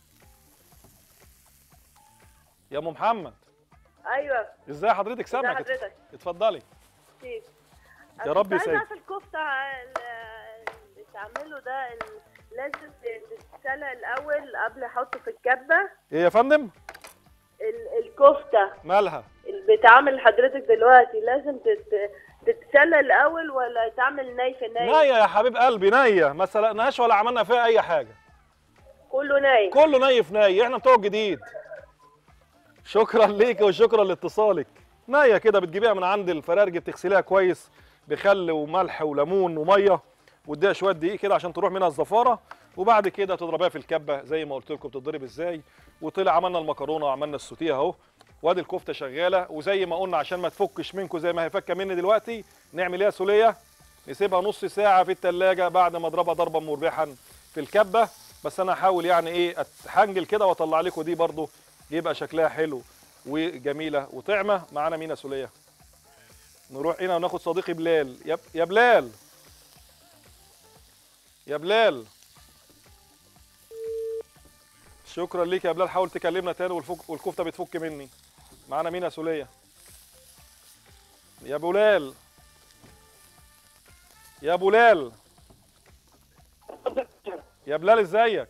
يا ام محمد ايوه ازاي حضرتك ازي سامعك حضرتك اتفضلي كيف يا رب عايزه يسعدك اعرف الكفته ال- اللي تعمله ده ال- لازم تتسلق الاول قبل احطه في الكبه ايه يا فندم ال- الكفته مالها اللي بتعمل حضرتك دلوقتي لازم تت... تتسلق الاول ولا تعمل ني في ني نية يا حبيب قلبي نية ما سلقناهاش ولا عملنا فيها اي حاجه كله ني كله ني في ني احنا بتوع جديد شكرا ليك وشكرا لاتصالك نية كده بتجيبيها من عند الفرارجي بتغسليها كويس بخل وملح وليمون وميه واديها شويه دقيق كده عشان تروح منها الزفاره وبعد كده تضربيها في الكبه زي ما قلت لكم بتضرب ازاي وطلع عملنا المكرونه وعملنا السوتيه اهو وادي الكفته شغاله وزي ما قلنا عشان ما تفكش منكم زي ما هي فكه مني دلوقتي نعمل ايه يا سوليه نسيبها نص ساعه في التلاجة بعد ما اضربها ضربا مربحا في الكبه بس انا هحاول يعني ايه اتحنجل كده واطلع لكم دي برضو يبقى شكلها حلو وجميله وطعمه معانا مين يا سوليه نروح هنا وناخد صديقي بلال يا يا بلال يا بلال شكرا ليك يا بلال حاول تكلمنا تاني والفك والكفته بتفك مني معانا مين يا سوليه يا بلال يا بلال يا بلال ازيك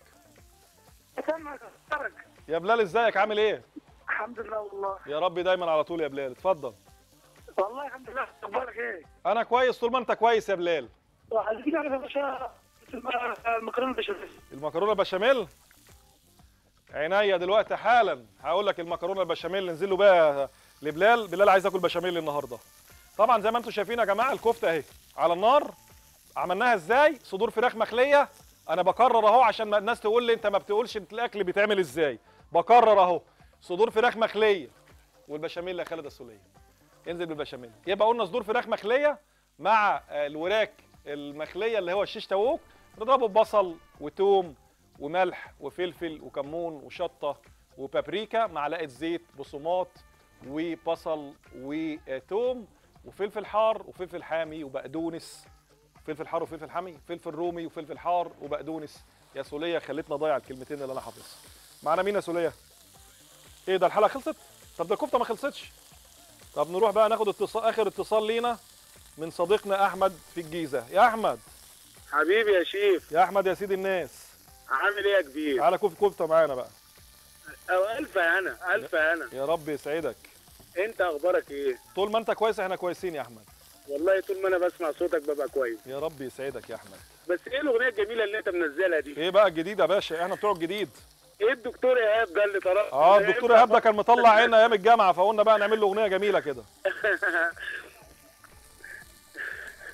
يا بلال ازيك عامل ايه الحمد لله والله يا رب دايما على طول يا بلال اتفضل والله الحمد لله اخبارك ايه؟ انا كويس طول ما انت كويس يا بلال عايزين نعرف يا باشا المكرونه البشاميل المكرونه البشاميل عينيا دلوقتي حالا هقول لك المكرونه البشاميل ننزل له بقى لبلال بلال عايز اكل بشاميل النهارده طبعا زي ما انتم شايفين يا جماعه الكفته اهي على النار عملناها ازاي صدور فراخ مخليه انا بكرر اهو عشان ما الناس تقول لي انت ما بتقولش انت الاكل بيتعمل ازاي بكرر اهو صدور فراخ مخليه والبشاميل يا خالد السوليه انزل بالبشاميل يبقى قلنا صدور فراخ مخليه مع آه، الوراك المخليه اللي هو الشيش تاووك نضربه ببصل وتوم وملح وفلفل وكمون وشطه وبابريكا معلقه زيت بصمات وبصل وتوم وفلفل حار وفلفل حامي وبقدونس فلفل حار وفلفل حامي فلفل رومي وفلفل حار وبقدونس يا سوليه خلتنا ضايع الكلمتين اللي انا حافظهم معانا مين يا سوليه ايه ده الحلقه خلصت طب ده الكفته ما خلصتش طب نروح بقى ناخد اتصال اخر اتصال لينا من صديقنا احمد في الجيزه يا احمد حبيبي يا شيف يا احمد يا سيد الناس عامل ايه يا كبير؟ تعالى كوف كفته معانا بقى أو الف هنا الف هنا يا رب يسعدك انت اخبارك ايه؟ طول ما انت كويس احنا كويسين يا احمد والله طول ما انا بسمع صوتك ببقى كويس يا رب يسعدك يا احمد بس ايه الاغنيه الجميله اللي انت منزلها دي؟ ايه بقى الجديد يا باشا احنا بتوع الجديد ايه الدكتور ايهاب ده اللي طلع اه الدكتور ايهاب ده كان مطلع عيننا ايام الجامعه فقلنا بقى نعمل له اغنيه جميله كده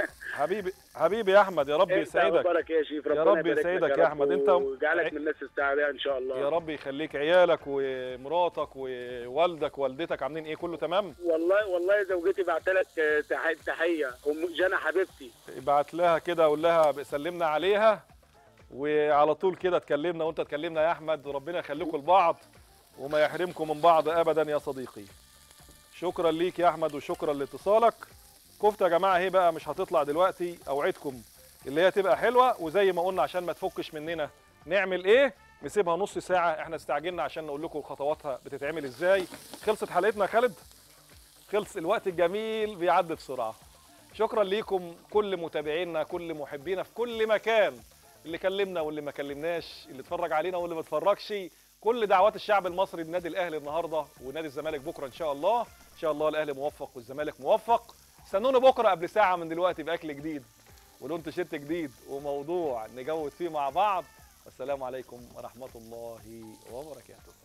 حبيبي حبيبي يا احمد يا رب انت يسعدك اخبارك ايه يا شيف يا ربنا رب يبارك لك يسعدك يا أحمد. انت- ويجعلك من الناس السعيده ان شاء الله يا رب يخليك عيالك ومراتك ووالدك والدتك عاملين ايه كله تمام والله والله زوجتي بعت لك تحيه تحيه ام جنى حبيبتي ابعت لها كده قول لها سلمنا عليها وعلى طول كده اتكلمنا وانت اتكلمنا يا احمد وربنا يخليكم لبعض وما يحرمكم من بعض ابدا يا صديقي شكرا ليك يا احمد وشكرا لاتصالك كفته يا جماعه اهي بقى مش هتطلع دلوقتي اوعدكم اللي هي تبقى حلوه وزي ما قلنا عشان ما تفكش مننا نعمل ايه نسيبها نص ساعه احنا استعجلنا عشان نقول لكم خطواتها بتتعمل ازاي خلصت حلقتنا يا خالد خلص الوقت الجميل بيعدي بسرعه شكرا ليكم كل متابعينا كل محبينا في كل مكان اللي كلمنا واللي ما كلمناش اللي اتفرج علينا واللي ما اتفرجش كل دعوات الشعب المصري لنادي الاهلي النهارده ونادي الزمالك بكره ان شاء الله ان شاء الله الاهلي موفق والزمالك موفق استنونا بكره قبل ساعه من دلوقتي باكل جديد ولون تيشيرت جديد وموضوع نجود فيه مع بعض والسلام عليكم ورحمه الله وبركاته